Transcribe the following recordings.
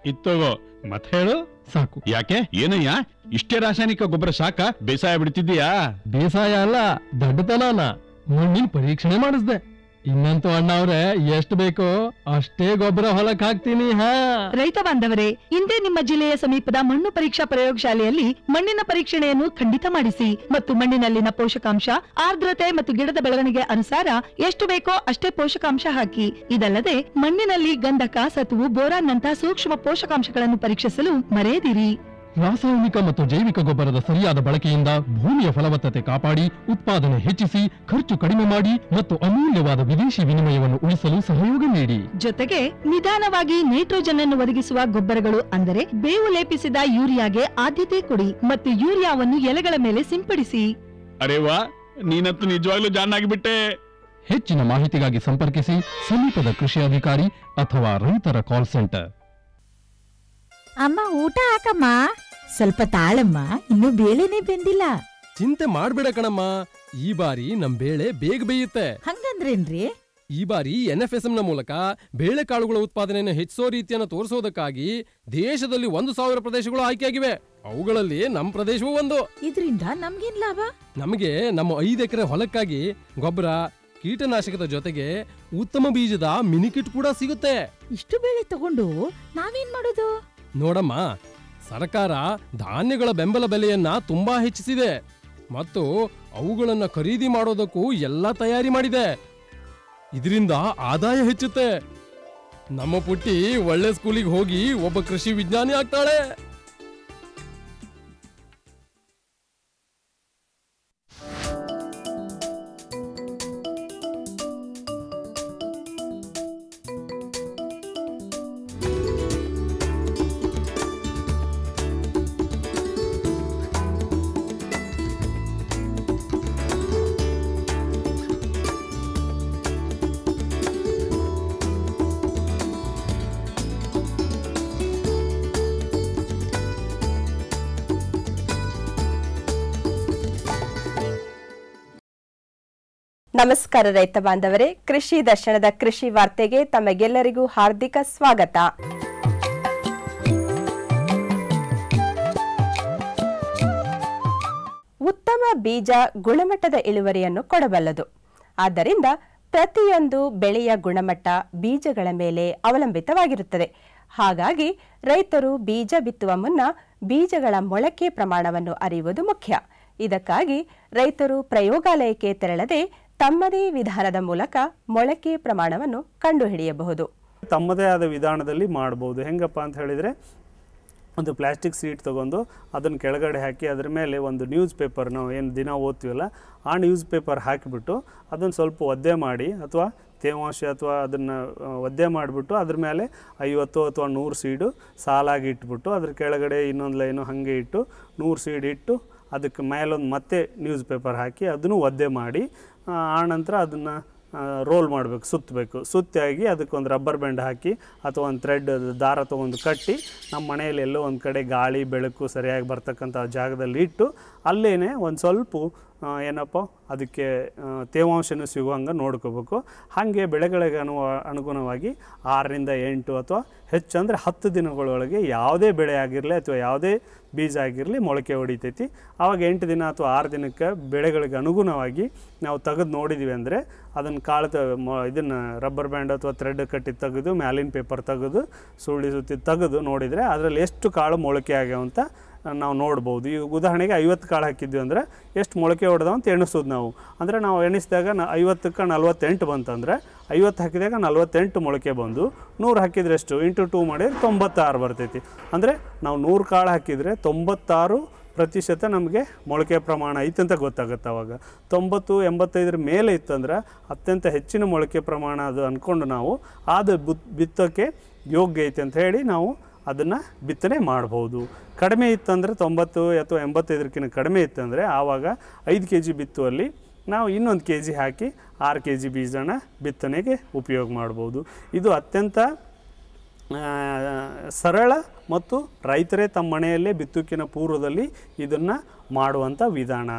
ಇತ್ತೋಗೋ ಮತ್ ಹೇಳು ಸಾಕು ಯಾಕೆ ಏನಯ್ಯ ಇಷ್ಟೇ ರಾಸಾಯನಿಕ ಗೊಬ್ಬರ ಸಾಕ ಬೇಸಾಯ ಬಿಡ್ತಿದ್ದೀಯಾ ಬೇಸಾಯ ಅಲ್ಲ ದಡ್ಡತನನ ಮಣ್ಣಿನ ಪರೀಕ್ಷಣೆ ಮಾಡಿಸ್ದೆ ಇನ್ನಂತೂ ಅಣ್ಣ ಅವ್ರೆ ಎಷ್ಟು ಬೇಕೋ ಅಷ್ಟೇ ಗೊಬ್ಬರ ಹೊಲಕ್ ಹಾಕ್ತೀನಿ ಹಾ ರೈತ ಬಾಂಧವರೇ ಇಂದೇ ನಿಮ್ಮ ಜಿಲ್ಲೆಯ ಸಮೀಪದ ಮಣ್ಣು ಪರೀಕ್ಷಾ ಪ್ರಯೋಗಶಾಲೆಯಲ್ಲಿ ಮಣ್ಣಿನ ಪರೀಕ್ಷಣೆಯನ್ನು ಖಂಡಿತ ಮಾಡಿಸಿ ಮತ್ತು ಮಣ್ಣಿನಲ್ಲಿನ ಪೋಷಕಾಂಶ ಆರ್ದ್ರತೆ ಮತ್ತು ಗಿಡದ ಬೆಳವಣಿಗೆ ಅನುಸಾರ ಎಷ್ಟು ಬೇಕೋ ಅಷ್ಟೇ ಪೋಷಕಾಂಶ ಹಾಕಿ ಇದಲ್ಲದೆ ಮಣ್ಣಿನಲ್ಲಿ ಗಂಧಕ ಸತುವು ಬೋರಾನ್ ನಂತಹ ಸೂಕ್ಷ್ಮ ಪೋಷಕಾಂಶಗಳನ್ನು ಪರೀಕ್ಷಿಸಲು ಮರೆಯದಿರಿ ರಾಸಾಯನಿಕ ಮತ್ತು ಜೈವಿಕ ಗೊಬ್ಬರದ ಸರಿಯಾದ ಬಳಕೆಯಿಂದ ಭೂಮಿಯ ಫಲವತ್ತತೆ ಕಾಪಾಡಿ ಉತ್ಪಾದನೆ ಹೆಚ್ಚಿಸಿ ಖರ್ಚು ಕಡಿಮೆ ಮಾಡಿ ಮತ್ತು ಅಮೂಲ್ಯವಾದ ವಿದೇಶಿ ವಿನಿಮಯವನ್ನು ಉಳಿಸಲು ಸಹಯೋಗ ನೀಡಿ ಜೊತೆಗೆ ನಿಧಾನವಾಗಿ ನೈಟ್ರೋಜನ್ ಅನ್ನು ಒದಗಿಸುವ ಗೊಬ್ಬರಗಳು ಅಂದರೆ ಬೇವು ಲೇಪಿಸಿದ ಯೂರಿಯಾಗೆ ಆದ್ಯತೆ ಕೊಡಿ ಮತ್ತು ಯೂರಿಯಾವನ್ನು ಎಲೆಗಳ ಮೇಲೆ ಸಿಂಪಡಿಸಿ ಅರೆ ವಾ ನೀನಂತೂ ನಿಜವಾಗ್ಲೂ ಜಾನ್ ಆಗಿಬಿಟ್ಟೆ ಹೆಚ್ಚಿನ ಮಾಹಿತಿಗಾಗಿ ಸಂಪರ್ಕಿಸಿ ಸಮೀಪದ ಕೃಷಿ ಅಧಿಕಾರಿ ಅಥವಾ ರೈತರ ಕಾಲ್ ಸೆಂಟರ್ ಅಮ್ಮ ಊಟ ಹಾಕಮ್ಮ ಸ್ವಲ್ಪ ತಾಳಮ್ಮ ಇನ್ನು ಬೇಳೆನೆ ಬೆಂದಿಲ್ಲ ಚಿಂತೆ ಮಾಡ್ಬೇಡ ಕಣಮ್ಮ ಈ ಬಾರಿ ನಮ್ ಬೇಳೆ ಬೇಗ ಬೇಯುತ್ತೆ ಹಂಗಂದ್ರೇನ್ರಿ ಈ ಬಾರಿ ಎನ್ ಎಫ್ ಎಸ್ ನ ಮೂಲಕ ಬೇಳೆಕಾಳುಗಳ ಉತ್ಪಾದನೆಯನ್ನು ಹೆಚ್ಚಿಸೋ ರೀತಿಯನ್ನು ತೋರಿಸೋದಕ್ಕಾಗಿ ದೇಶದಲ್ಲಿ ಒಂದು ಸಾವಿರ ಪ್ರದೇಶಗಳು ಆಯ್ಕೆಯಾಗಿವೆ ಅವುಗಳಲ್ಲಿ ನಮ್ಮ ಪ್ರದೇಶವೂ ಒಂದು ಇದ್ರಿಂದ ನಮ್ಗೇನ್ ಲಾಭ ನಮಗೆ ನಮ್ಮ ಐದು ಎಕರೆ ಹೊಲಕ್ಕಾಗಿ ಗೊಬ್ಬರ ಕೀಟನಾಶಕದ ಜೊತೆಗೆ ಉತ್ತಮ ಬೀಜದ ಮಿನಿಕಿಟ್ ಕೂಡ ಸಿಗುತ್ತೆ ಇಷ್ಟು ಬೇಳೆ ತಗೊಂಡು ನಾವೇನ್ ಮಾಡೋದು ನೋಡಮ್ಮ ಸರ್ಕಾರ ಧಾನ್ಯಗಳ ಬೆಂಬಲ ಬೆಲೆಯನ್ನ ತುಂಬಾ ಹೆಚ್ಚಿಸಿದೆ ಮತ್ತು ಅವುಗಳನ್ನ ಖರೀದಿ ಮಾಡೋದಕ್ಕೂ ಎಲ್ಲ ತಯಾರಿ ಮಾಡಿದೆ ಇದರಿಂದ ಆದಾಯ ಹೆಚ್ಚುತ್ತೆ ನಮ್ಮ ಪುಟ್ಟಿ ಒಳ್ಳೆ ಸ್ಕೂಲಿಗೆ ಹೋಗಿ ಒಬ್ಬ ಕೃಷಿ ವಿಜ್ಞಾನಿ ಆಗ್ತಾಳೆ ನಮಸ್ಕಾರ ರೈತ ಬಾಂಧವರೇ ಕೃಷಿ ದರ್ಶನದ ಕೃಷಿ ವಾರ್ತೆಗೆ ತಮಗೆಲ್ಲರಿಗೂ ಹಾರ್ದಿಕ ಸ್ವಾಗತ ಉತ್ತಮ ಬೀಜ ಗುಣಮಟ್ಟದ ಇಳುವರಿಯನ್ನು ಕೊಡಬಲ್ಲದು ಆದ್ದರಿಂದ ಪ್ರತಿಯೊಂದು ಬೆಳೆಯ ಗುಣಮಟ್ಟ ಬೀಜಗಳ ಮೇಲೆ ಅವಲಂಬಿತವಾಗಿರುತ್ತದೆ ಹಾಗಾಗಿ ರೈತರು ಬೀಜ ಬಿತ್ತುವ ಮುನ್ನ ಬೀಜಗಳ ಮೊಳಕೆ ಪ್ರಮಾಣವನ್ನು ಅರಿಯುವುದು ಮುಖ್ಯ ಇದಕ್ಕಾಗಿ ರೈತರು ಪ್ರಯೋಗಾಲಯಕ್ಕೆ ತೆರಳದೆ ತಮ್ಮದೇ ವಿಧಾನದ ಮೂಲಕ ಮೊಳಕೆ ಪ್ರಮಾಣವನ್ನು ಕಂಡುಹಿಡಿಯಬಹುದು ತಮ್ಮದೇ ಆದ ವಿಧಾನದಲ್ಲಿ ಮಾಡ್ಬೋದು ಹೆಂಗಪ್ಪ ಅಂತ ಹೇಳಿದರೆ ಒಂದು ಪ್ಲಾಸ್ಟಿಕ್ ಸೀಟ್ ತೊಗೊಂಡು ಅದನ್ನು ಕೆಳಗಡೆ ಹಾಕಿ ಅದ್ರ ಮೇಲೆ ಒಂದು ನ್ಯೂಸ್ ಪೇಪರ್ ನಾವು ಏನು ದಿನ ಓದ್ತೀವಲ್ಲ ಆ ನ್ಯೂಸ್ ಪೇಪರ್ ಹಾಕಿಬಿಟ್ಟು ಅದನ್ನು ಸ್ವಲ್ಪ ಒದ್ದೆ ಮಾಡಿ ಅಥವಾ ತೇವಾಂಶ ಅಥವಾ ಅದನ್ನು ಒದ್ದೆ ಮಾಡಿಬಿಟ್ಟು ಅದ್ರ ಮೇಲೆ ಐವತ್ತು ಅಥವಾ ನೂರು ಸೀಡು ಸಾಲಾಗಿ ಇಟ್ಬಿಟ್ಟು ಅದ್ರ ಕೆಳಗಡೆ ಇನ್ನೊಂದು ಲೈನು ಹಾಗೆ ಇಟ್ಟು ನೂರು ಸೀಡ್ ಇಟ್ಟು ಅದಕ್ಕೆ ಮೇಲೊಂದು ಮತ್ತೆ ನ್ಯೂಸ್ ಪೇಪರ್ ಹಾಕಿ ಅದನ್ನು ಒದ್ದೆ ಮಾಡಿ ಆ, ಆನಂತರ ಅದನ್ನು ರೋಲ್ ಮಾಡಬೇಕು ಸುತ್ತಬೇಕು ಸುತ್ತಾಗಿ ಅದಕ್ಕೊಂದು ರಬ್ಬರ್ ಬ್ಯಾಂಡ್ ಹಾಕಿ ಅಥವಾ ಒಂದು ಥ್ರೆಡ್ ದಾರ ತೊಗೊಂಡು ಕಟ್ಟಿ ನಮ್ಮ ಮನೆಯಲ್ಲಿ ಎಲ್ಲೋ ಒಂದು ಕಡೆ ಗಾಳಿ ಬೆಳಕು ಸರಿಯಾಗಿ ಬರ್ತಕ್ಕಂಥ ಜಾಗದಲ್ಲಿ ಇಟ್ಟು ಅಲ್ಲೇ ಒಂದು ಸ್ವಲ್ಪ ಆ, ಏನಪ್ಪ ಅದಕ್ಕೆ ಆ, ತೇವಾಂಶನೂ ಸಿಗುವಂಗೆ ನೋಡ್ಕೋಬೇಕು ಹಾಗೆ ಬೆಳೆಗಳಿಗೆ ಅನು ಅನುಗುಣವಾಗಿ ಆರರಿಂದ ಎಂಟು ಅಥವಾ ಹೆಚ್ಚಂದರೆ ಹತ್ತು ದಿನಗಳೊಳಗೆ ಯಾವುದೇ ಬೆಳೆ ಆಗಿರಲಿ ಅಥವಾ ಯಾವುದೇ ಬೀಜ ಆಗಿರಲಿ ಮೊಳಕೆ ಹೊಡಿತೈತಿ ಆವಾಗ ಎಂಟು ದಿನ ಅಥವಾ ಆರು ದಿನಕ್ಕೆ ಬೆಳೆಗಳಿಗೆ ಅನುಗುಣವಾಗಿ ನಾವು ತೆಗೆದು ನೋಡಿದ್ವಿ ಅಂದರೆ ಅದನ್ನು ಕಾಳು ತ ಮ ಇದನ್ನು ರಬ್ಬರ್ ಬ್ಯಾಂಡ್ ಅಥವಾ ಥ್ರೆಡ್ ಕಟ್ಟಿ ತೆಗೆದು ಮ್ಯಾಲಿನ ಪೇಪರ್ ತೆಗೆದು ಸುಳ್ಳಿ ಸುತ್ತಿ ತೆಗೆದು ನೋಡಿದರೆ ಅದರಲ್ಲಿ ಎಷ್ಟು ಕಾಳು ಮೊಳಕೆ ಆಗ್ಯಾವ ಅಂತ ನಾವು ನೋಡ್ಬೋದು ಈಗ ಉದಾಹರಣೆಗೆ ಐವತ್ತು ಕಾಳು ಹಾಕಿದ್ವಿ ಅಂದರೆ ಎಷ್ಟು ಮೊಳಕೆ ಹೊಡೆದವ ಅಂತ ಎಣಿಸೋದು ನಾವು ಅಂದರೆ ನಾವು ಎಣಿಸಿದಾಗ ನ ಐವತ್ತಕ್ಕೆ ನಲ್ವತ್ತೆಂಟು ಬಂತಂದರೆ ಐವತ್ತು ಹಾಕಿದಾಗ ನಲ್ವತ್ತೆಂಟು ಮೊಳಕೆ ಬಂದು ನೂರು ಹಾಕಿದ್ರೆ ಎಷ್ಟು ಇಂಟು ಟೂ ಮಾಡಿದ್ರೆ ತೊಂಬತ್ತಾರು ಬರ್ತೈತಿ ಅಂದರೆ ನಾವು ನೂರು ಕಾಳು ಹಾಕಿದರೆ ತೊಂಬತ್ತಾರು ಪ್ರತಿಶತ ನಮಗೆ ಮೊಳಕೆ ಪ್ರಮಾಣ ಐತೆ ಅಂತ ಗೊತ್ತಾಗುತ್ತೆ ಅವಾಗ ತೊಂಬತ್ತು ಎಂಬತ್ತೈದರ ಮೇಲೆ ಇತ್ತಂದ್ರೆ ಅತ್ಯಂತ ಹೆಚ್ಚಿನ ಮೊಳಕೆ ಪ್ರಮಾಣ ಅದು ಅಂದ್ಕೊಂಡು ನಾವು ಅದು ಬುತ್ ಬಿತ್ತೋಕ್ಕೆ ಯೋಗ್ಯ ಐತೆ ಅಂತ ಹೇಳಿ ನಾವು ಅದನ್ನು ಬಿತ್ತನೆ ಮಾಡ್ಬೋದು ಕಡಿಮೆ ಇತ್ತಂದರೆ ತೊಂಬತ್ತು ಅಥವಾ ಎಂಬತ್ತೈದಕ್ಕಿಂತ ಕಡಿಮೆ ಇತ್ತಂದರೆ ಆವಾಗ ಐದು ಕೆ ಜಿ ಬಿತ್ತುವಲ್ಲಿ ನಾವು ಇನ್ನೊಂದು ಕೆ ಜಿ ಹಾಕಿ ಆರು ಕೆ ಜಿ ಬೀಜನ ಬಿತ್ತನೆಗೆ ಉಪಯೋಗ ಮಾಡ್ಬೋದು ಇದು ಅತ್ಯಂತ ಆ, ಸರಳ ಮತ್ತು ರೈತರೇ ತಮ್ಮ ಮನೆಯಲ್ಲೇ ಬಿತ್ತುಕಿನ ಪೂರ್ವದಲ್ಲಿ ಇದನ್ನು ಮಾಡುವಂಥ ವಿಧಾನ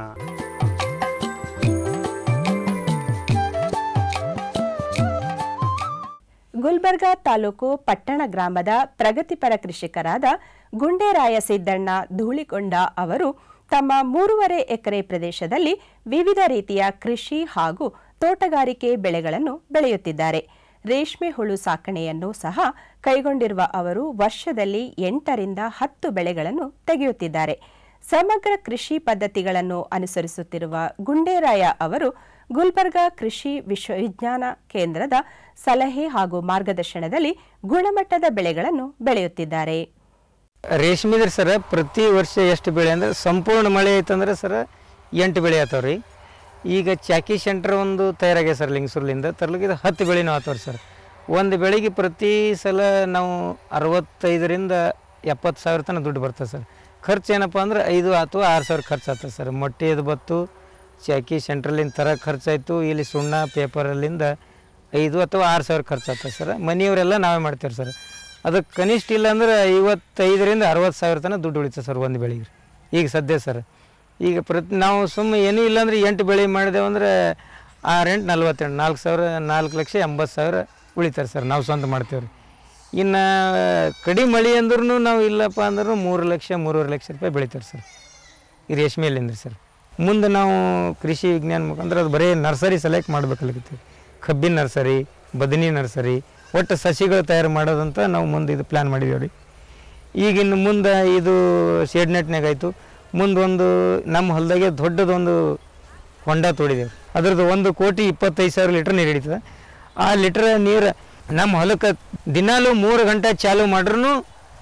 ಗುಲ್ಬರ್ಗಾ ತಾಲೂಕು ಪಟ್ಟಣ ಗ್ರಾಮದ ಪ್ರಗತಿಪರ ಕೃಷಿಕರಾದ ಗುಂಡೇರಾಯ ಸಿದ್ದಣ್ಣ ಧೂಳಿಕೊಂಡ ಅವರು ತಮ್ಮ ಮೂರುವರೆ ಎಕರೆ ಪ್ರದೇಶದಲ್ಲಿ ವಿವಿಧ ರೀತಿಯ ಕೃಷಿ ಹಾಗೂ ತೋಟಗಾರಿಕೆ ಬೆಳೆಗಳನ್ನು ಬೆಳೆಯುತ್ತಿದ್ದಾರೆ ರೇಷ್ಮೆ ಹುಳು ಸಾಕಣೆಯನ್ನು ಸಹ ಕೈಗೊಂಡಿರುವ ಅವರು ವರ್ಷದಲ್ಲಿ ಎಂಟರಿಂದ ಹತ್ತು ಬೆಳೆಗಳನ್ನು ತೆಗೆಯುತ್ತಿದ್ದಾರೆ ಸಮಗ್ರ ಕೃಷಿ ಪದ್ಧತಿಗಳನ್ನು ಅನುಸರಿಸುತ್ತಿರುವ ಗುಂಡೇರಾಯ ಅವರು ಗುಲ್ಬರ್ಗಾ ಕೃಷಿ ವಿಶ್ವವಿಜ್ಞಾನ ಕೇಂದ್ರದ ಸಲಹೆ ಹಾಗೂ ಮಾರ್ಗದರ್ಶನದಲ್ಲಿ ಗುಣಮಟ್ಟದ ಬೆಳೆಗಳನ್ನು ಬೆಳೆಯುತ್ತಿದ್ದಾರೆ ರೇಷ್ಮೆದ್ರೆ ಸರ ಪ್ರತಿ ವರ್ಷ ಎಷ್ಟು ಬೆಳೆ ಅಂದ್ರೆ ಸಂಪೂರ್ಣ ಮಳೆ ಐತಂದ್ರೆ ಸರ ಎಂಟು ಬೆಳೆ ಆತಾವ ರೀ ಈಗ ಚಾಕಿ ಸೆಂಟ್ರ್ ಒಂದು ತಯಾರಾಗ್ಯ ಸರ್ ಲಿಂಗಸೂರ್ಲಿಂದ ತರ್ಲಿಕ್ಕೆ ಹತ್ತು ಬೆಳೆನೂ ಆತಾವ್ರಿ ಸರ್ ಒಂದು ಬೆಳೆಗೆ ಪ್ರತಿ ಸಲ ನಾವು ಅರವತ್ತೈದರಿಂದ ಎಪ್ಪತ್ತು ಸಾವಿರ ತನಕ ದುಡ್ಡು ಬರ್ತದೆ ಸರ್ ಖರ್ಚು ಏನಪ್ಪ ಅಂದ್ರೆ ಐದು ಅಥವಾ ಆರು ಸಾವಿರ ಖರ್ಚು ಆಗ್ತದೆ ಸರ್ ಮೊಟ್ಟೆದು ಬತ್ತು ಚಾಕಿ ಸೆಂಟ್ರಲ್ಲಿಂದ ತರ ಖರ್ಚಾಯಿತು ಇಲ್ಲಿ ಸುಣ್ಣ ಪೇಪರಲ್ಲಿಂದ ಐದು ಅಥವಾ ಆರು ಸಾವಿರ ಖರ್ಚು ಆಗ್ತದೆ ಸರ್ ಮನೆಯವರೆಲ್ಲ ನಾವೇ ಮಾಡ್ತೇವೆ ಸರ್ ಅದಕ್ಕೆ ಕನಿಷ್ಠ ಇಲ್ಲ ಅಂದ್ರೆ ಐವತ್ತೈದರಿಂದ ಅರವತ್ತು ಸಾವಿರ ತನಕ ದುಡ್ಡು ಉಳಿತದೆ ಸರ್ ಒಂದು ಬೆಳೆಗೆ ಈಗ ಸದ್ಯ ಸರ್ ಈಗ ಪ್ರತಿ ನಾವು ಸುಮ್ಮನೆ ಏನೂ ಇಲ್ಲ ಅಂದ್ರೆ ಎಂಟು ಬೆಳೆ ಮಾಡಿದೆವು ಅಂದ್ರೆ ಆರು ಎಂಟು ನಲ್ವತ್ತೆಂಟು ನಾಲ್ಕು ಸಾವಿರ ನಾಲ್ಕು ಲಕ್ಷ ಎಂಬತ್ತು ಸಾವಿರ ಉಳಿತಾರೆ ಸರ್ ನಾವು ಸ್ವಂತ ಮಾಡ್ತೇವೆ ರೀ ಇನ್ನು ಕಡಿಮೆ ಮಳೆ ಅಂದ್ರೂ ನಾವು ಇಲ್ಲಪ್ಪ ಅಂದ್ರೂ ಮೂರು ಲಕ್ಷ ಮೂರುವರೆ ಲಕ್ಷ ರೂಪಾಯಿ ಬೆಳಿತಾರೆ ಸರ್ ಈ ರೇಷ್ಮೆಯಲ್ಲಿಂದ ಸರ್ ಮುಂದೆ ನಾವು ಕೃಷಿ ವಿಜ್ಞಾನ ಮುಖಾಂತರ ಅದು ಬರೀ ನರ್ಸರಿ ಸೆಲೆಕ್ಟ್ ಮಾಡ್ಬೇಕಾಗತ್ತೀವಿ ಕಬ್ಬಿನ ನರ್ಸರಿ ಬದನಿ ನರ್ಸರಿ ಒಟ್ಟು ಸಸಿಗಳು ತಯಾರು ಮಾಡೋದಂತ ನಾವು ಮುಂದೆ ಇದು ಪ್ಲ್ಯಾನ್ ಮಾಡಿದ್ದೇವೆ ರೀ ಈಗ ಇನ್ನು ಮುಂದೆ ಇದು ಶೇಡ್ ನೆಟ್ನಾಗ ಆಯಿತು ಮುಂದೆ ಒಂದು ನಮ್ಮ ಹೊಲದಾಗೆ ದೊಡ್ಡದೊಂದು ಹೊಂಡ ತೋಡಿದ್ದೇವೆ ಅದ್ರದ್ದು ಒಂದು ಕೋಟಿ ಇಪ್ಪತ್ತೈದು ಸಾವಿರ ಲೀಟ್ರ್ ನೀರು ಹಿಡಿತದೆ ಆ ಲೀಟ್ರ್ ನೀರು ನಮ್ಮ ಹೊಲಕ್ಕೆ ದಿನಾಲೂ ಮೂರು ಗಂಟೆ ಚಾಲು ಮಾಡ್ರೂ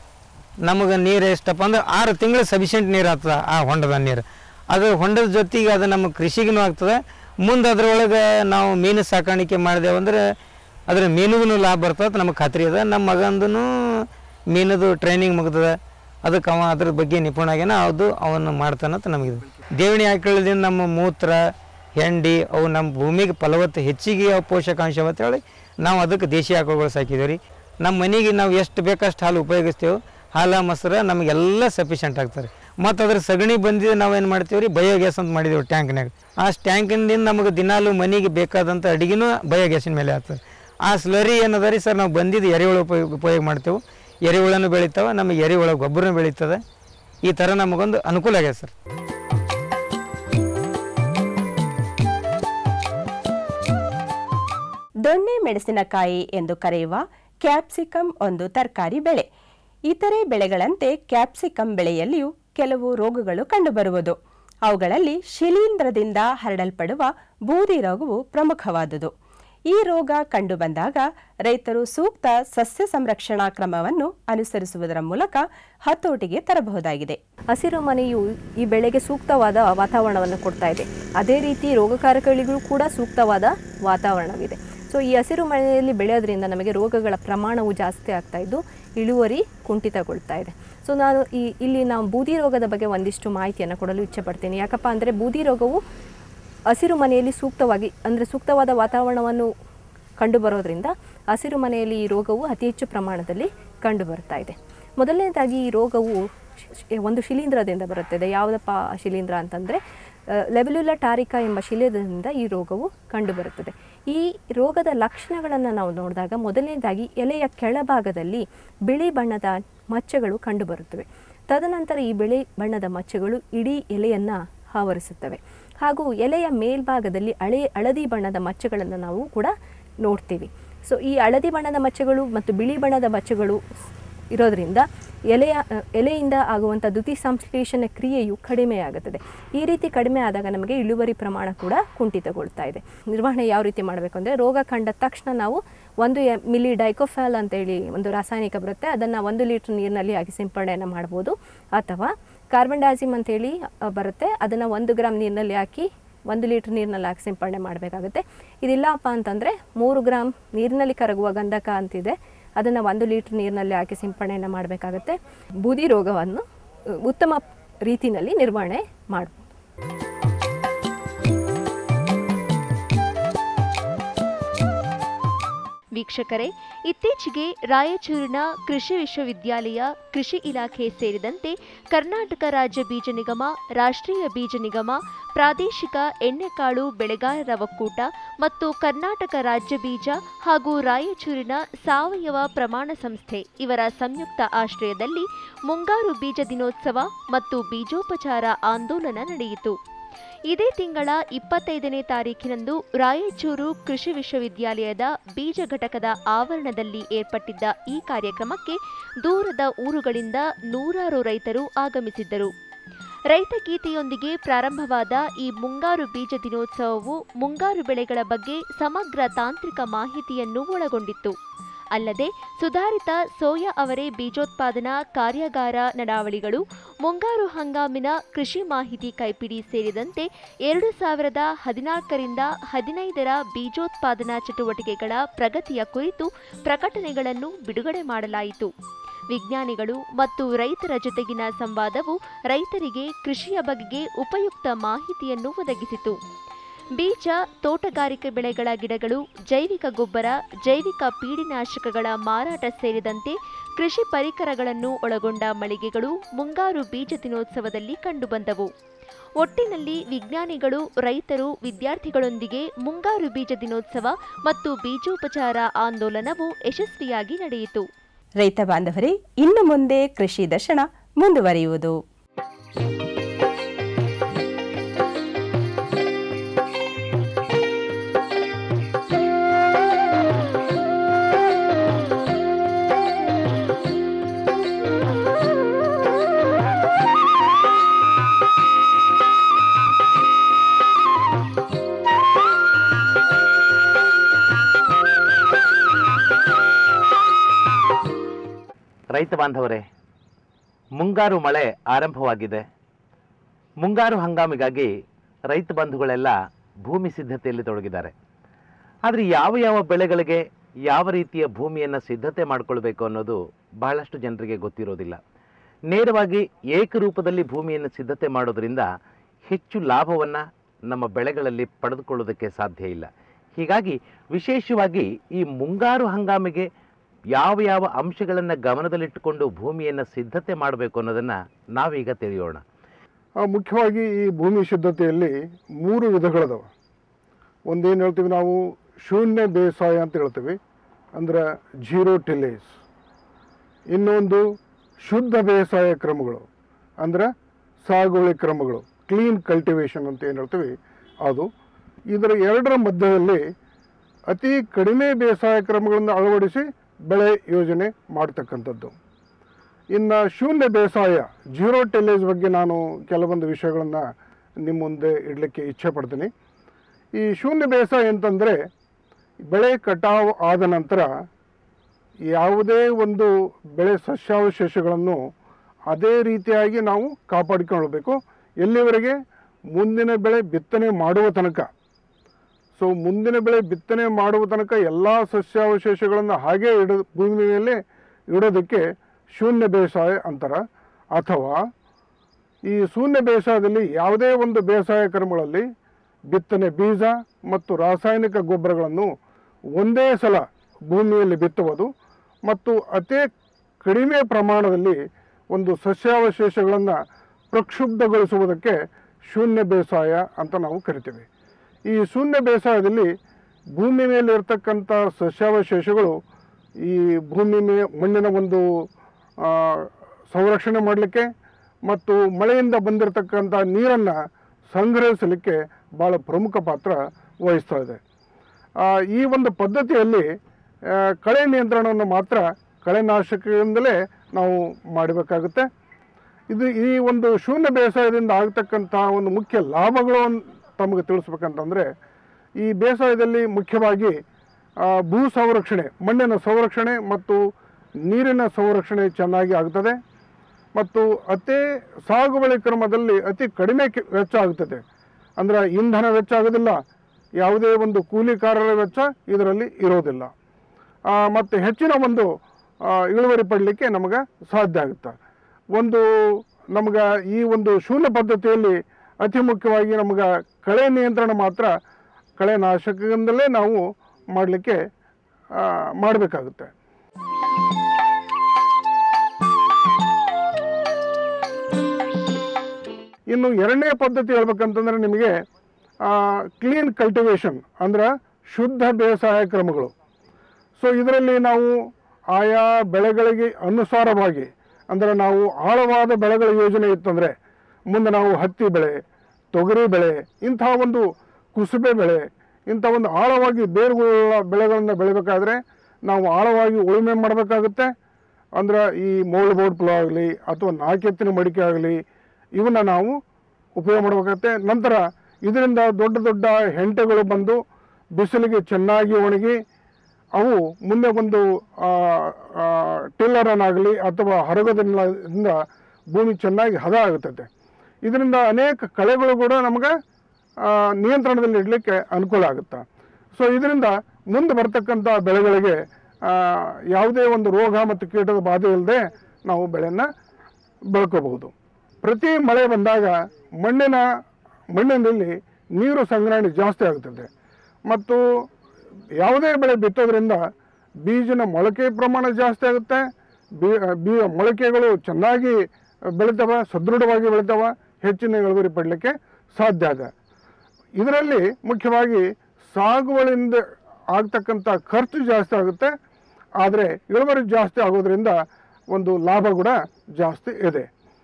ನಮಗೆ ನೀರು ಎಷ್ಟಪ್ಪ ಅಂದ್ರೆ ಆರು ತಿಂಗಳು ಸಫಿಷಿಯೆಂಟ್ ನೀರು ಆಗ್ತದೆ ಆ ಹೊಂಡದ ನೀರು ಅದು ಹೊಂಡದ ಜೊತೆಗೆ ಅದು ನಮ್ಮ ಕೃಷಿಗೂ ಆಗ್ತದೆ ಮುಂದೆ ಅದ್ರೊಳಗೆ ನಾವು ಮೀನು ಸಾಕಾಣಿಕೆ ಮಾಡಿದೆವು ಅಂದ್ರೆ ಅದ್ರ ಮೀನಿಗೂ ಲಾಭ ಬರ್ತದೆ ನಮಗೆ ಖಾತ್ರಿ ಅದ ನಮ್ಮ ಮಗಂದು ಮೀನದು ಟ್ರೈನಿಂಗ್ ಮುಗ್ದದ ಅದಕ್ಕೆ ಅವ ಅದ್ರ ಬಗ್ಗೆ ನಿಪುಣ ಆಗ್ಯಾನ ಅದು ಅವನು ಮಾಡ್ತಾನಂತ ನಮಗಿದೆ ದೇವಣಿ ಹಾಕೊಳ್ಳೋದ್ರಿಂದ ನಮ್ಮ ಮೂತ್ರ ಹೆಂಡಿ ಅವು ನಮ್ಮ ಭೂಮಿಗೆ ಫಲವತ್ತು ಹೆಚ್ಚಿಗೆ ಅವು ಪೋಷಕಾಂಶ ಅಂತ ಹೇಳಿ ನಾವು ಅದಕ್ಕೆ ದೇಶಿ ಆಕಳುಗಳು ಸಾಕಿದ್ದೀವಿ ರೀ ನಮ್ಮ ಮನೆಗೆ ನಾವು ಎಷ್ಟು ಬೇಕಷ್ಟು ಹಾಲು ಉಪಯೋಗಿಸ್ತೇವೆ ಹಾಲು ಮೊಸರು ನಮಗೆಲ್ಲ ಸಫಿಷಿಯೆಂಟ್ ಆಗ್ತಾರೆ ಮತ್ತು ಅದ್ರ ಸಗಣಿ ಬಂದಿದ್ದು ನಾವೇನು ಮಾಡ್ತೀವಿ ರೀ ಬಯೋಗ್ಯಾಸ್ ಅಂತ ಮಾಡಿದೆವು ಟ್ಯಾಂಕ್ನಾಗ ಆ ಟ್ಯಾಂಕಿನಿಂದ ನಮಗೆ ದಿನಾಲು ಮನೆಗೆ ಬೇಕಾದಂಥ ಅಡುಗೆನೂ ಬಯೋಗ್ಯಾಸಿನ ಮೇಲೆ ಆಗ್ತದೆ ಆ ಸ್ಲರಿ ಏನದ ರೀ ಸರ್ ನಾವು ಬಂದಿದ್ದು ಎರೆಹುಳ ಉಪಯೋಗ ಉಪಯೋಗ ಮಾಡ್ತೇವೆ ಎರೆಹುಳನೂ ಬೆಳಿತಾವೆ ನಮಗೆ ಎರೆಹುಳ ಗೊಬ್ಬರನೂ ಬೆಳೀತದೆ ಈ ಥರ ನಮಗೊಂದು ಅನುಕೂಲ ಆಗ್ಯದ ಸರ್ ದೊಣ್ಣೆ ಮೆಣಸಿನಕಾಯಿ ಎಂದು ಕರೆಯುವ ಕ್ಯಾಪ್ಸಿಕಮ್ ಒಂದು ತರಕಾರಿ ಬೆಳೆ ಇತರೆ ಬೆಳೆಗಳಂತೆ ಕ್ಯಾಪ್ಸಿಕಮ್ ಬೆಳೆಯಲ್ಲಿಯೂ ಕೆಲವು ರೋಗಗಳು ಕಂಡುಬರುವುದು ಅವುಗಳಲ್ಲಿ ಶಿಲೀಂಧ್ರದಿಂದ ಹರಡಲ್ಪಡುವ ಬೂದಿ ರೋಗವು ಪ್ರಮುಖವಾದುದು ಈ ರೋಗ ಕಂಡುಬಂದಾಗ ರೈತರು ಸೂಕ್ತ ಸಸ್ಯ ಸಂರಕ್ಷಣಾ ಕ್ರಮವನ್ನು ಅನುಸರಿಸುವುದರ ಮೂಲಕ ಹತೋಟಿಗೆ ತರಬಹುದಾಗಿದೆ ಹಸಿರು ಮನೆಯು ಈ ಬೆಳೆಗೆ ಸೂಕ್ತವಾದ ವಾತಾವರಣವನ್ನು ಕೊಡ್ತಾ ಇದೆ ಅದೇ ರೀತಿ ರೋಗಕಾರಕಗಳಿಗೂ ಕೂಡ ಸೂಕ್ತವಾದ ವಾತಾವರಣವಿದೆ ಸೊ ಈ ಹಸಿರು ಮನೆಯಲ್ಲಿ ಬೆಳೆಯೋದ್ರಿಂದ ನಮಗೆ ರೋಗಗಳ ಪ್ರಮಾಣವು ಜಾಸ್ತಿ ಆಗ್ತಾ ಇದ್ದು ಇಳುವರಿ ಕುಂಠಿತಗೊಳ್ತಾ ಇದೆ ಸೊ ನಾನು ಈ ಇಲ್ಲಿ ನಾವು ಬೂದಿ ರೋಗದ ಬಗ್ಗೆ ಒಂದಿಷ್ಟು ಮಾಹಿತಿಯನ್ನು ಕೊಡಲು ಇಚ್ಛೆ ಪಡ್ತೀನಿ ಯಾಕಪ್ಪ ಅಂದರೆ ಬೂದಿ ರೋಗವು ಹಸಿರು ಮನೆಯಲ್ಲಿ ಸೂಕ್ತವಾಗಿ ಅಂದರೆ ಸೂಕ್ತವಾದ ವಾತಾವರಣವನ್ನು ಕಂಡುಬರೋದ್ರಿಂದ ಹಸಿರು ಮನೆಯಲ್ಲಿ ಈ ರೋಗವು ಅತಿ ಹೆಚ್ಚು ಪ್ರಮಾಣದಲ್ಲಿ ಕಂಡುಬರ್ತಾ ಇದೆ ಮೊದಲನೇದಾಗಿ ಈ ರೋಗವು ಶ್- ಶ್- ಒಂದು ಶಿಲೀಂಧ್ರದಿಂದ ಬರುತ್ತದೆ ಯಾವುದಪ್ಪ ಆ ಶಿಲೀಂಧ್ರ ಅಂತಂದರೆ ಲೆಬಲ್ಯುಲ ಟಾರಿಕಾ ಎಂಬ ಶಿಲೀಂಧ್ರದಿಂದ ಈ ರೋಗವು ಕಂಡುಬರುತ್ತದೆ ಈ ರೋಗದ ಲಕ್ಷಣಗಳನ್ನು ನಾವು ನೋಡಿದಾಗ ಮೊದಲನೇದಾಗಿ ಎಲೆಯ ಕೆಳಭಾಗದಲ್ಲಿ ಬಿಳಿ ಬಣ್ಣದ ಮಚ್ಚೆಗಳು ಕಂಡುಬರುತ್ತವೆ ತದನಂತರ ಈ ಬಿಳಿ ಬಣ್ಣದ ಮಚ್ಚೆಗಳು ಇಡೀ ಎಲೆಯನ್ನು ಆವರಿಸುತ್ತವೆ ಹಾಗೂ ಎಲೆಯ ಮೇಲ್ಭಾಗದಲ್ಲಿ ಹಳೆ ಹಳದಿ ಬಣ್ಣದ ಮಚ್ಚೆಗಳನ್ನು ನಾವು ಕೂಡ ನೋಡ್ತೀವಿ ಸೊ ಈ ಹಳದಿ ಬಣ್ಣದ ಮಚ್ಚೆಗಳು ಮತ್ತು ಬಿಳಿ ಬಣ್ಣದ ಮಚ್ಚೆಗಳು ಇರೋದ್ರಿಂದ ಎಲೆಯ ಅ, ಎಲೆಯಿಂದ ಆಗುವಂಥ ದ್ಯುತಿ ಸಂಶ್ಲೇಷಣ ಕ್ರಿಯೆಯು ಕಡಿಮೆಯಾಗುತ್ತದೆ ಈ ರೀತಿ ಕಡಿಮೆ ಆದಾಗ ನಮಗೆ ಇಳುವರಿ ಪ್ರಮಾಣ ಕೂಡ ಕುಂಠಿತಗೊಳ್ತಾ ಇದೆ ನಿರ್ವಹಣೆ ಯಾವ ರೀತಿ ಮಾಡಬೇಕು ಅಂದರೆ ರೋಗ ಕಂಡ ತಕ್ಷಣ ನಾವು ಒಂದು ಎ- ಮಿಲಿ ಡೈಕೋಫ್ಯಾಲ್ ಅಂತೇಳಿ ಒಂದು ರಾಸಾಯನಿಕ ಬರುತ್ತೆ ಅದನ್ನು ಒಂದು ಲೀಟ್ರ್ ನೀರಿನಲ್ಲಿ ಹಾಕಿ ಸಿಂಪಡಣೆಯನ್ನು ಮಾಡ್ಬೋದು ಅಥವಾ ಕಾರ್ಬನ್ ಡೈಸಿಮ್ ಅಂತೇಳಿ ಅ, ಬರುತ್ತೆ ಅದನ್ನು ಒಂದು ಗ್ರಾಮ್ ನೀರಿನಲ್ಲಿ ಹಾಕಿ ಒಂದು ಲೀಟ್ರ್ ನೀರಿನಲ್ಲಿ ಹಾಕಿ ಸಿಂಪಡಣೆ ಮಾಡಬೇಕಾಗುತ್ತೆ ಇದಿಲ್ಲಪ್ಪ ಅಂತಂದರೆ ಮೂರು ಗ್ರಾಮ್ ನೀರಿನಲ್ಲಿ ಕರಗುವ ಗಂಧಕ ಅಂತಿದೆ ಅದನ್ನು ಒಂದು ಲೀಟ್ರ್ ನೀರಿನಲ್ಲಿ ಹಾಕಿ ಸಿಂಪಡಣೆಯನ್ನು ಮಾಡಬೇಕಾಗುತ್ತೆ ಬೂದಿ ರೋಗವನ್ನು ಅ, ಉತ್ತಮ ರೀತಿಯಲ್ಲಿ ನಿರ್ವಹಣೆ ಮಾಡ್ಬೋದು ವೀಕ್ಷಕರೇ ಇತ್ತೀಚೆಗೆ ರಾಯಚೂರಿನ ಕೃಷಿ ವಿಶ್ವವಿದ್ಯಾಲಯ ಕೃಷಿ ಇಲಾಖೆ ಸೇರಿದಂತೆ ಕರ್ನಾಟಕ ರಾಜ್ಯ ಬೀಜ ನಿಗಮ ರಾಷ್ಟ್ರೀಯ ಬೀಜ ನಿಗಮ ಪ್ರಾದೇಶಿಕ ಎಣ್ಣೆಕಾಳು ಬೆಳೆಗಾರರ ಒಕ್ಕೂಟ ಮತ್ತು ಕರ್ನಾಟಕ ರಾಜ್ಯ ಬೀಜ ಹಾಗೂ ರಾಯಚೂರಿನ ಸಾವಯವ ಪ್ರಮಾಣ ಸಂಸ್ಥೆ ಇವರ ಸಂಯುಕ್ತ ಆಶ್ರಯದಲ್ಲಿ ಮುಂಗಾರು ಬೀಜ ದಿನೋತ್ಸವ ಮತ್ತು ಬೀಜೋಪಚಾರ ಆಂದೋಲನ ನಡೆಯಿತು ಇದೇ ತಿಂಗಳ ಇಪ್ಪತ್ತೈದನೇ ತಾರೀಖಿನಂದು ರಾಯಚೂರು ಕೃಷಿ ವಿಶ್ವವಿದ್ಯಾಲಯದ ಬೀಜ ಘಟಕದ ಆವರಣದಲ್ಲಿ ಏರ್ಪಟ್ಟಿದ್ದ ಈ ಕಾರ್ಯಕ್ರಮಕ್ಕೆ ದೂರದ ಊರುಗಳಿಂದ ನೂರಾರು ರೈತರು ಆಗಮಿಸಿದ್ದರು ರೈತ ಗೀತೆಯೊಂದಿಗೆ ಪ್ರಾರಂಭವಾದ ಈ ಮುಂಗಾರು ಬೀಜ ದಿನೋತ್ಸವವು ಮುಂಗಾರು ಬೆಳೆಗಳ ಬಗ್ಗೆ ಸಮಗ್ರ ತಾಂತ್ರಿಕ ಮಾಹಿತಿಯನ್ನು ಒಳಗೊಂಡಿತ್ತು ಅಲ್ಲದೆ ಸುಧಾರಿತ ಸೋಯಾ ಅವರೆ ಬೀಜೋತ್ಪಾದನಾ ಕಾರ್ಯಾಗಾರ ನಡಾವಳಿಗಳು ಮುಂಗಾರು ಹಂಗಾಮಿನ ಕೃಷಿ ಮಾಹಿತಿ ಕೈಪಿಡಿ ಸೇರಿದಂತೆ ಎರಡು ಸಾವಿರದ ಹದಿನಾಲ್ಕರಿಂದ ಹದಿನೈದರ ಬೀಜೋತ್ಪಾದನಾ ಚಟುವಟಿಕೆಗಳ ಪ್ರಗತಿಯ ಕುರಿತು ಪ್ರಕಟಣೆಗಳನ್ನು ಬಿಡುಗಡೆ ಮಾಡಲಾಯಿತು ವಿಜ್ಞಾನಿಗಳು ಮತ್ತು ರೈತರ ಜೊತೆಗಿನ ಸಂವಾದವು ರೈತರಿಗೆ ಕೃಷಿಯ ಬಗೆಗೆ ಉಪಯುಕ್ತ ಮಾಹಿತಿಯನ್ನು ಒದಗಿಸಿತು ಬೀಜ ತೋಟಗಾರಿಕೆ ಬೆಳೆಗಳ ಗಿಡಗಳು ಜೈವಿಕ ಗೊಬ್ಬರ ಜೈವಿಕ ಪೀಡಿನಾಶಕಗಳ ಮಾರಾಟ ಸೇರಿದಂತೆ ಕೃಷಿ ಪರಿಕರಗಳನ್ನು ಒಳಗೊಂಡ ಮಳಿಗೆಗಳು ಮುಂಗಾರು ಬೀಜ ದಿನೋತ್ಸವದಲ್ಲಿ ಕಂಡುಬಂದವು ಒಟ್ಟಿನಲ್ಲಿ ವಿಜ್ಞಾನಿಗಳು ರೈತರು ವಿದ್ಯಾರ್ಥಿಗಳೊಂದಿಗೆ ಮುಂಗಾರು ಬೀಜ ದಿನೋತ್ಸವ ಮತ್ತು ಬೀಜೋಪಚಾರ ಆಂದೋಲನವು ಯಶಸ್ವಿಯಾಗಿ ನಡೆಯಿತು ರೈತ ಬಾಂಧವರೇ ಇನ್ನು ಮುಂದೆ ಕೃಷಿ ದರ್ಶನ ಮುಂದುವರಿಯುವುದು ರೈತ ಬಾಂಧವರೇ ಮುಂಗಾರು ಮಳೆ ಆರಂಭವಾಗಿದೆ ಮುಂಗಾರು ಹಂಗಾಮಿಗಾಗಿ ರೈತ ಬಂಧುಗಳೆಲ್ಲ ಭೂಮಿ ಸಿದ್ಧತೆಯಲ್ಲಿ ತೊಡಗಿದ್ದಾರೆ ಆದರೆ ಯಾವ ಯಾವ ಬೆಳೆಗಳಿಗೆ ಯಾವ ರೀತಿಯ ಭೂಮಿಯನ್ನು ಸಿದ್ಧತೆ ಮಾಡಿಕೊಳ್ಬೇಕು ಅನ್ನೋದು ಬಹಳಷ್ಟು ಜನರಿಗೆ ಗೊತ್ತಿರೋದಿಲ್ಲ ನೇರವಾಗಿ ಏಕರೂಪದಲ್ಲಿ ಭೂಮಿಯನ್ನು ಸಿದ್ಧತೆ ಮಾಡೋದ್ರಿಂದ ಹೆಚ್ಚು ಲಾಭವನ್ನು ನಮ್ಮ ಬೆಳೆಗಳಲ್ಲಿ ಪಡೆದುಕೊಳ್ಳೋದಕ್ಕೆ ಸಾಧ್ಯ ಇಲ್ಲ ಹೀಗಾಗಿ ವಿಶೇಷವಾಗಿ ಈ ಮುಂಗಾರು ಹಂಗಾಮಿಗೆ ಯಾವ ಯಾವ ಅಂಶಗಳನ್ನು ಗಮನದಲ್ಲಿಟ್ಟುಕೊಂಡು ಭೂಮಿಯನ್ನು ಸಿದ್ಧತೆ ಮಾಡಬೇಕು ಅನ್ನೋದನ್ನು ನಾವೀಗ ತಿಳಿಯೋಣ ಆ, ಮುಖ್ಯವಾಗಿ ಈ ಭೂಮಿ ಸಿದ್ಧತೆಯಲ್ಲಿ ಮೂರು ವಿಧಗಳದಾವ ಒಂದೇನು ಹೇಳ್ತೀವಿ ನಾವು ಶೂನ್ಯ ಬೇಸಾಯ ಅಂತ ಹೇಳ್ತೀವಿ ಅಂದ್ರೆ ಜೀರೋ ಟಿಲೇಸ್ ಇನ್ನೊಂದು ಶುದ್ಧ ಬೇಸಾಯ ಕ್ರಮಗಳು ಅಂದ್ರೆ ಸಾಗುವಳಿ ಕ್ರಮಗಳು ಕ್ಲೀನ್ ಕಲ್ಟಿವೇಷನ್ ಅಂತ ಏನು ಹೇಳ್ತೀವಿ ಅದು ಇದರ ಎರಡರ ಮಧ್ಯದಲ್ಲಿ ಅತಿ ಕಡಿಮೆ ಬೇಸಾಯ ಕ್ರಮಗಳನ್ನು ಅಳವಡಿಸಿ ಬೆಳೆ ಯೋಜನೆ ಮಾಡ್ತಕ್ಕಂಥದ್ದು ಇನ್ನು ಶೂನ್ಯ ಬೇಸಾಯ ಜೀರೋ ಟೆಲೇಜ್ ಬಗ್ಗೆ ನಾನು ಕೆಲವೊಂದು ವಿಷಯಗಳನ್ನು ನಿಮ್ಮ ಮುಂದೆ ಇಡಲಿಕ್ಕೆ ಇಚ್ಛೆ ಪಡ್ತೀನಿ ಈ ಶೂನ್ಯ ಬೇಸಾಯ ಅಂತಂದರೆ ಬೆಳೆ ಕಟಾವು ಆದ ನಂತರ ಯಾವುದೇ ಒಂದು ಬೆಳೆ ಸಸ್ಯಾವಶೇಷಗಳನ್ನು ಅದೇ ರೀತಿಯಾಗಿ ನಾವು ಕಾಪಾಡಿಕೊಳ್ಳಬೇಕು ಎಲ್ಲಿವರೆಗೆ ಮುಂದಿನ ಬೆಳೆ ಬಿತ್ತನೆ ಮಾಡುವ ತನಕ ಸೊ ಮುಂದಿನ ಬೆಳೆ ಬಿತ್ತನೆ ಮಾಡುವ ತನಕ ಎಲ್ಲ ಸಸ್ಯಾವಶೇಷಗಳನ್ನು ಹಾಗೆ ಇಡ ಭೂಮಿ ಮೇಲೆ ಇಡೋದಕ್ಕೆ ಶೂನ್ಯ ಬೇಸಾಯ ಅಂತಾರ ಅಥವಾ ಈ ಶೂನ್ಯ ಬೇಸಾಯದಲ್ಲಿ ಯಾವುದೇ ಒಂದು ಬೇಸಾಯ ಕ್ರಮಗಳಲ್ಲಿ ಬಿತ್ತನೆ ಬೀಜ ಮತ್ತು ರಾಸಾಯನಿಕ ಗೊಬ್ಬರಗಳನ್ನು ಒಂದೇ ಸಲ ಭೂಮಿಯಲ್ಲಿ ಬಿತ್ತುವುದು ಮತ್ತು ಅತಿ ಕಡಿಮೆ ಪ್ರಮಾಣದಲ್ಲಿ ಒಂದು ಸಸ್ಯಾವಶೇಷಗಳನ್ನು ಪ್ರಕ್ಷುಬ್ಧಗೊಳಿಸುವುದಕ್ಕೆ ಶೂನ್ಯ ಬೇಸಾಯ ಅಂತ ನಾವು ಕರಿತೀವಿ ಈ ಶೂನ್ಯ ಬೇಸಾಯದಲ್ಲಿ ಭೂಮಿ ಮೇಲೆ ಇರತಕ್ಕಂಥ ಸಸ್ಯಾವಶೇಷಗಳು ಈ ಭೂಮಿ ಮೇ ಮಣ್ಣಿನ ಒಂದು ಆ, ಸಂರಕ್ಷಣೆ ಮಾಡಲಿಕ್ಕೆ ಮತ್ತು ಮಳೆಯಿಂದ ಬಂದಿರತಕ್ಕಂಥ ನೀರನ್ನು ಸಂಗ್ರಹಿಸಲಿಕ್ಕೆ ಭಾಳ ಪ್ರಮುಖ ಪಾತ್ರ ವಹಿಸ್ತಾ ಇದೆ ಆ, ಈ ಒಂದು ಪದ್ಧತಿಯಲ್ಲಿ ಆ, ಕಳೆ ನಿಯಂತ್ರಣವನ್ನು ಮಾತ್ರ ಕಳೆನಾಶಕದಿಂದಲೇ ನಾವು ಮಾಡಬೇಕಾಗುತ್ತೆ ಇದು ಈ ಒಂದು ಶೂನ್ಯ ಬೇಸಾಯದಿಂದ ಆಗ್ತಕ್ಕಂಥ ಒಂದು ಮುಖ್ಯ ಲಾಭಗಳು ಅನ್- ತಮಗೆ ತಿಳಿಸ್ಬೇಕಂತಂದರೆ ಈ ಬೇಸಾಯದಲ್ಲಿ ಮುಖ್ಯವಾಗಿ ಆ, ಭೂ ಸಂರಕ್ಷಣೆ ಮಣ್ಣಿನ ಸಂರಕ್ಷಣೆ ಮತ್ತು ನೀರಿನ ಸಂರಕ್ಷಣೆ ಚೆನ್ನಾಗಿ ಆಗ್ತದೆ ಮತ್ತು ಅತಿ ಸಾಗುವಳಿ ಕ್ರಮದಲ್ಲಿ ಅತಿ ಕಡಿಮೆ ಕೆ- ವೆಚ್ಚ ಆಗ್ತದೆ ಅಂದರೆ ಇಂಧನ ವೆಚ್ಚ ಆಗೋದಿಲ್ಲ ಯಾವುದೇ ಒಂದು ಕೂಲಿಕಾರರ ವೆಚ್ಚ ಇದರಲ್ಲಿ ಇರೋದಿಲ್ಲ ಆ, ಮತ್ತು ಹೆಚ್ಚಿನ ಒಂದು ಆ, ಇಳುವರಿ ಪಡಲಿಕ್ಕೆ ನಮಗೆ ಸಾಧ್ಯ ಆಗುತ್ತೆ ಒಂದು ನಮ್ಗೆ ಈ ಒಂದು ಶೂನ್ಯ ಪದ್ಧತಿಯಲ್ಲಿ ಅತಿ ಮುಖ್ಯವಾಗಿ ನಮ್ಗೆ ಕಳೆ ನಿಯಂತ್ರಣ ಮಾತ್ರ ಕಳೆ ನಾಶಕದಿಂದಲೇ ನಾವು ಮಾಡಲಿಕ್ಕೆ ಮಾಡಬೇಕಾಗುತ್ತೆ ಇನ್ನು ಎರಡನೇ ಪದ್ಧತಿ ಹೇಳ್ಬೇಕಂತಂದ್ರೆ ನಿಮಗೆ ಕ್ಲೀನ್ ಕಲ್ಟಿವೇಶನ್ ಅಂದ್ರೆ ಶುದ್ಧ ಬೇಸಾಯ ಕ್ರಮಗಳು ಸೊ ಇದರಲ್ಲಿ ನಾವು ಆಯಾ ಬೆಳೆಗಳಿಗೆ ಅನುಸಾರವಾಗಿ ಅಂದರೆ ನಾವು ಆಳವಾದ ಬೆಳೆಗಳ ಯೋಜನೆ ಇತ್ತಂದರೆ ಮುಂದೆ ನಾವು ಹತ್ತಿ ಬೆಳೆ ತೊಗರಿ ಬೆಳೆ ಇಂಥ ಒಂದು ಕುಸುಬೆ ಬೆಳೆ ಇಂಥ ಒಂದು ಆಳವಾಗಿ ಬೇರುಗಳ ಬೆಳೆಗಳನ್ನು ಬೆಳಿಬೇಕಾದ್ರೆ ನಾವು ಆಳವಾಗಿ ಉಳುಮೆ ಮಾಡಬೇಕಾಗುತ್ತೆ ಅಂದ್ರೆ ಈ ಮೋಲ್ಡ್ ಬೋರ್ಡ್ ಆಗಲಿ ಅಥವಾ ನಾಲ್ಕೆತ್ತಿನ ಮಡಿಕೆ ಆಗಲಿ ಇವನ್ನ ನಾವು ಉಪಯೋಗ ಮಾಡಬೇಕಾಗುತ್ತೆ ನಂತರ ಇದರಿಂದ ದೊಡ್ಡ ದೊಡ್ಡ ಹೆಂಟೆಗಳು ಬಂದು ಬಿಸಿಲಿಗೆ ಚೆನ್ನಾಗಿ ಒಣಗಿ ಅವು ಮುಂದೆ ಒಂದು ಟಿಲ್ಲರನ್ನಾಗಲಿ ಅಥವಾ ಹರಗದಿಂದ ಭೂಮಿ ಚೆನ್ನಾಗಿ ಹದ ಆಗುತ್ತದೆ ಇದರಿಂದ ಅನೇಕ ಕಳೆಗಳು ಕೂಡ ನಮಗೆ ಆ, ನಿಯಂತ್ರಣದಲ್ಲಿ ಇಡಲಿಕ್ಕೆ ಅನುಕೂಲ ಆಗುತ್ತೆ ಸೊ ಇದರಿಂದ ಮುಂದೆ ಬರ್ತಕ್ಕಂಥ ಬೆಳೆಗಳಿಗೆ ಆ, ಯಾವುದೇ ಒಂದು ರೋಗ ಮತ್ತು ಕೀಟದ ಬಾಧೆ ಇಲ್ಲದೆ ನಾವು ಬೆಳೆಯನ್ನು ಬೆಳ್ಕೋಬಹುದು ಪ್ರತಿ ಮಳೆ ಬಂದಾಗ ಮಣ್ಣಿನ ಮಣ್ಣಿನಲ್ಲಿ ನೀರು ಸಂಗ್ರಹಣೆ ಜಾಸ್ತಿ ಆಗುತ್ತದೆ ಮತ್ತು ಯಾವುದೇ ಬೆಳೆ ಬಿತ್ತೋದ್ರಿಂದ ಬೀಜನ ಮೊಳಕೆ ಪ್ರಮಾಣ ಜಾಸ್ತಿ ಆಗುತ್ತೆ ಬೀ ಬೀ ಮೊಳಕೆಗಳು ಚೆನ್ನಾಗಿ ಬೆಳಿತಾವೆ ಸದೃಢವಾಗಿ ಬೆಳಿತಾವೆ ಹೆಚ್ಚಿನ ಇಳುವರಿ ಪಡಲಿಕ್ಕೆ ಸಾಧ್ಯ ಇದೆ ಇದರಲ್ಲಿ ಮುಖ್ಯವಾಗಿ ಸಾಗುವಳಿಯಿಂದ ಆಗ್ತಕ್ಕಂಥ ಖರ್ಚು ಜಾಸ್ತಿ ಆಗುತ್ತೆ ಆದರೆ ಇಳುವರಿ ಜಾಸ್ತಿ ಆಗೋದ್ರಿಂದ ಒಂದು ಲಾಭ ಕೂಡ ಜಾಸ್ತಿ ಇದೆ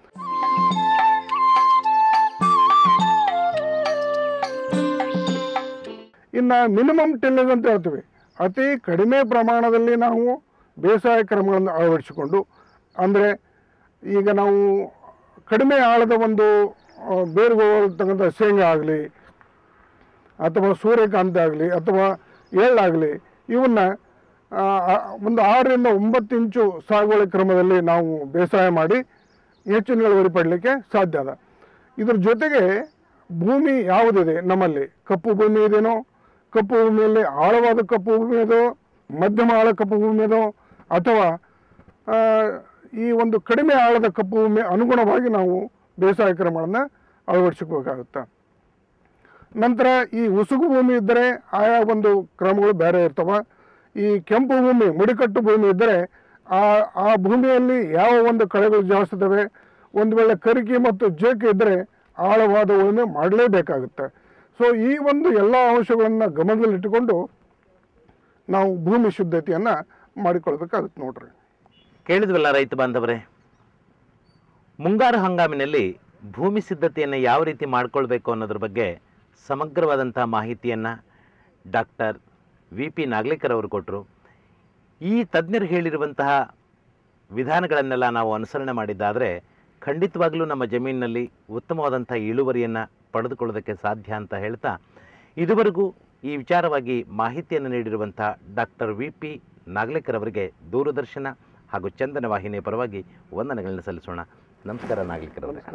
ಇನ್ನು ಮಿನಿಮಮ್ ಟಿಲ್ಲೇಜ್ ಅಂತ ಹೇಳ್ತೀವಿ ಅತಿ ಕಡಿಮೆ ಪ್ರಮಾಣದಲ್ಲಿ ನಾವು ಬೇಸಾಯ ಕ್ರಮಗಳನ್ನು ಅಳವಡಿಸಿಕೊಂಡು ಅಂದರೆ ಈಗ ನಾವು ಕಡಿಮೆ ಆಳದ ಒಂದು ಆ, ಬೇರುಗಳಿರ್ತಕ್ಕಂಥ ಶೇಂಗಾ ಆಗಲಿ ಅಥವಾ ಸೂರ್ಯಕಾಂತಿ ಆಗಲಿ ಅಥವಾ ಎಳ್ಳಾಗಲಿ ಇವನ್ನ ಆ, ಆ, ಒಂದು ಆರರಿಂದ ಒಂಬತ್ತು ಇಂಚು ಸಾಗುವಳಿ ಕ್ರಮದಲ್ಲಿ ನಾವು ಬೇಸಾಯ ಮಾಡಿ ಹೆಚ್ಚಿನ ಇಳುವರಿ ಪಡಲಿಕ್ಕೆ ಸಾಧ್ಯ ಅದ ಇದ್ರ ಜೊತೆಗೆ ಭೂಮಿ ಯಾವುದಿದೆ ನಮ್ಮಲ್ಲಿ ಕಪ್ಪು ಭೂಮಿ ಇದೇನೋ ಕಪ್ಪು ಭೂಮಿಯಲ್ಲಿ ಆಳವಾದ ಕಪ್ಪು ಭೂಮಿ ಇದೋ ಮಧ್ಯಮ ಆಳ ಕಪ್ಪು ಭೂಮಿ ಇದೋ ಅಥವಾ ಆ, ಈ ಒಂದು ಕಡಿಮೆ ಆಳದ ಕಪ್ಪು ಭೂಮಿ ಅನುಗುಣವಾಗಿ ನಾವು ಬೇಸಾಯ ಕ್ರಮಗಳನ್ನು ಅಳವಡಿಸ್ಕೋಬೇಕಾಗುತ್ತೆ ನಂತರ ಈ ಉಸುಗು ಭೂಮಿ ಇದ್ದರೆ ಆಯಾ ಒಂದು ಕ್ರಮಗಳು ಬೇರೆ ಇರ್ತವೆ ಈ ಕೆಂಪು ಭೂಮಿ ಮುಡಿಕಟ್ಟು ಭೂಮಿ ಇದ್ದರೆ ಆ ಆ ಭೂಮಿಯಲ್ಲಿ ಯಾವ ಒಂದು ಕಳೆಗಳು ಜಾಸ್ತಿ ಇದ್ದಾವೆ ಒಂದು ವೇಳೆ ಕರಿಕೆ ಮತ್ತು ಜೇಕೆ ಇದ್ದರೆ ಆಳವಾದ ಉಳುಮೆ ಮಾಡಲೇಬೇಕಾಗುತ್ತೆ ಸೊ ಈ ಒಂದು ಎಲ್ಲ ಅಂಶಗಳನ್ನು ಗಮನದಲ್ಲಿಟ್ಟುಕೊಂಡು ನಾವು ಭೂಮಿ ಶುದ್ಧತೆಯನ್ನು ಮಾಡಿಕೊಳ್ಬೇಕಾಗುತ್ತೆ ನೋಡ್ರಿ ಕೇಳಿದ್ವಲ್ಲ ರೈತ ಬಾಂಧವರೇ ಮುಂಗಾರು ಹಂಗಾಮಿನಲ್ಲಿ ಭೂಮಿ ಸಿದ್ಧತೆಯನ್ನು ಯಾವ ರೀತಿ ಮಾಡ್ಕೊಳ್ಬೇಕು ಅನ್ನೋದ್ರ ಬಗ್ಗೆ ಸಮಗ್ರವಾದಂಥ ಮಾಹಿತಿಯನ್ನು ಡಾಕ್ಟರ್ ವಿ ಪಿ ನಾಗ್ಲೇಕರ್ ಅವರು ಕೊಟ್ಟರು ಈ ತಜ್ಞರು ಹೇಳಿರುವಂತಹ ವಿಧಾನಗಳನ್ನೆಲ್ಲ ನಾವು ಅನುಸರಣೆ ಮಾಡಿದ್ದಾದರೆ ಖಂಡಿತವಾಗಲೂ ನಮ್ಮ ಜಮೀನಿನಲ್ಲಿ ಉತ್ತಮವಾದಂಥ ಇಳುವರಿಯನ್ನು ಪಡೆದುಕೊಳ್ಳೋದಕ್ಕೆ ಸಾಧ್ಯ ಅಂತ ಹೇಳ್ತಾ ಇದುವರೆಗೂ ಈ ವಿಚಾರವಾಗಿ ಮಾಹಿತಿಯನ್ನು ನೀಡಿರುವಂಥ ಡಾಕ್ಟರ್ ವಿ ಪಿ ನಾಗ್ಲೇಕರ್ ಅವರಿಗೆ ದೂರದರ್ಶನ ಹಾಗೂ ಚಂದನ ವಾಹಿನಿಯ ಪರವಾಗಿ ವಂದನೆಗಳನ್ನು ಸಲ್ಲಿಸೋಣ ನಮಸ್ಕಾರ ನಾಗ್ಲೇಕರ್ ಅವರೇ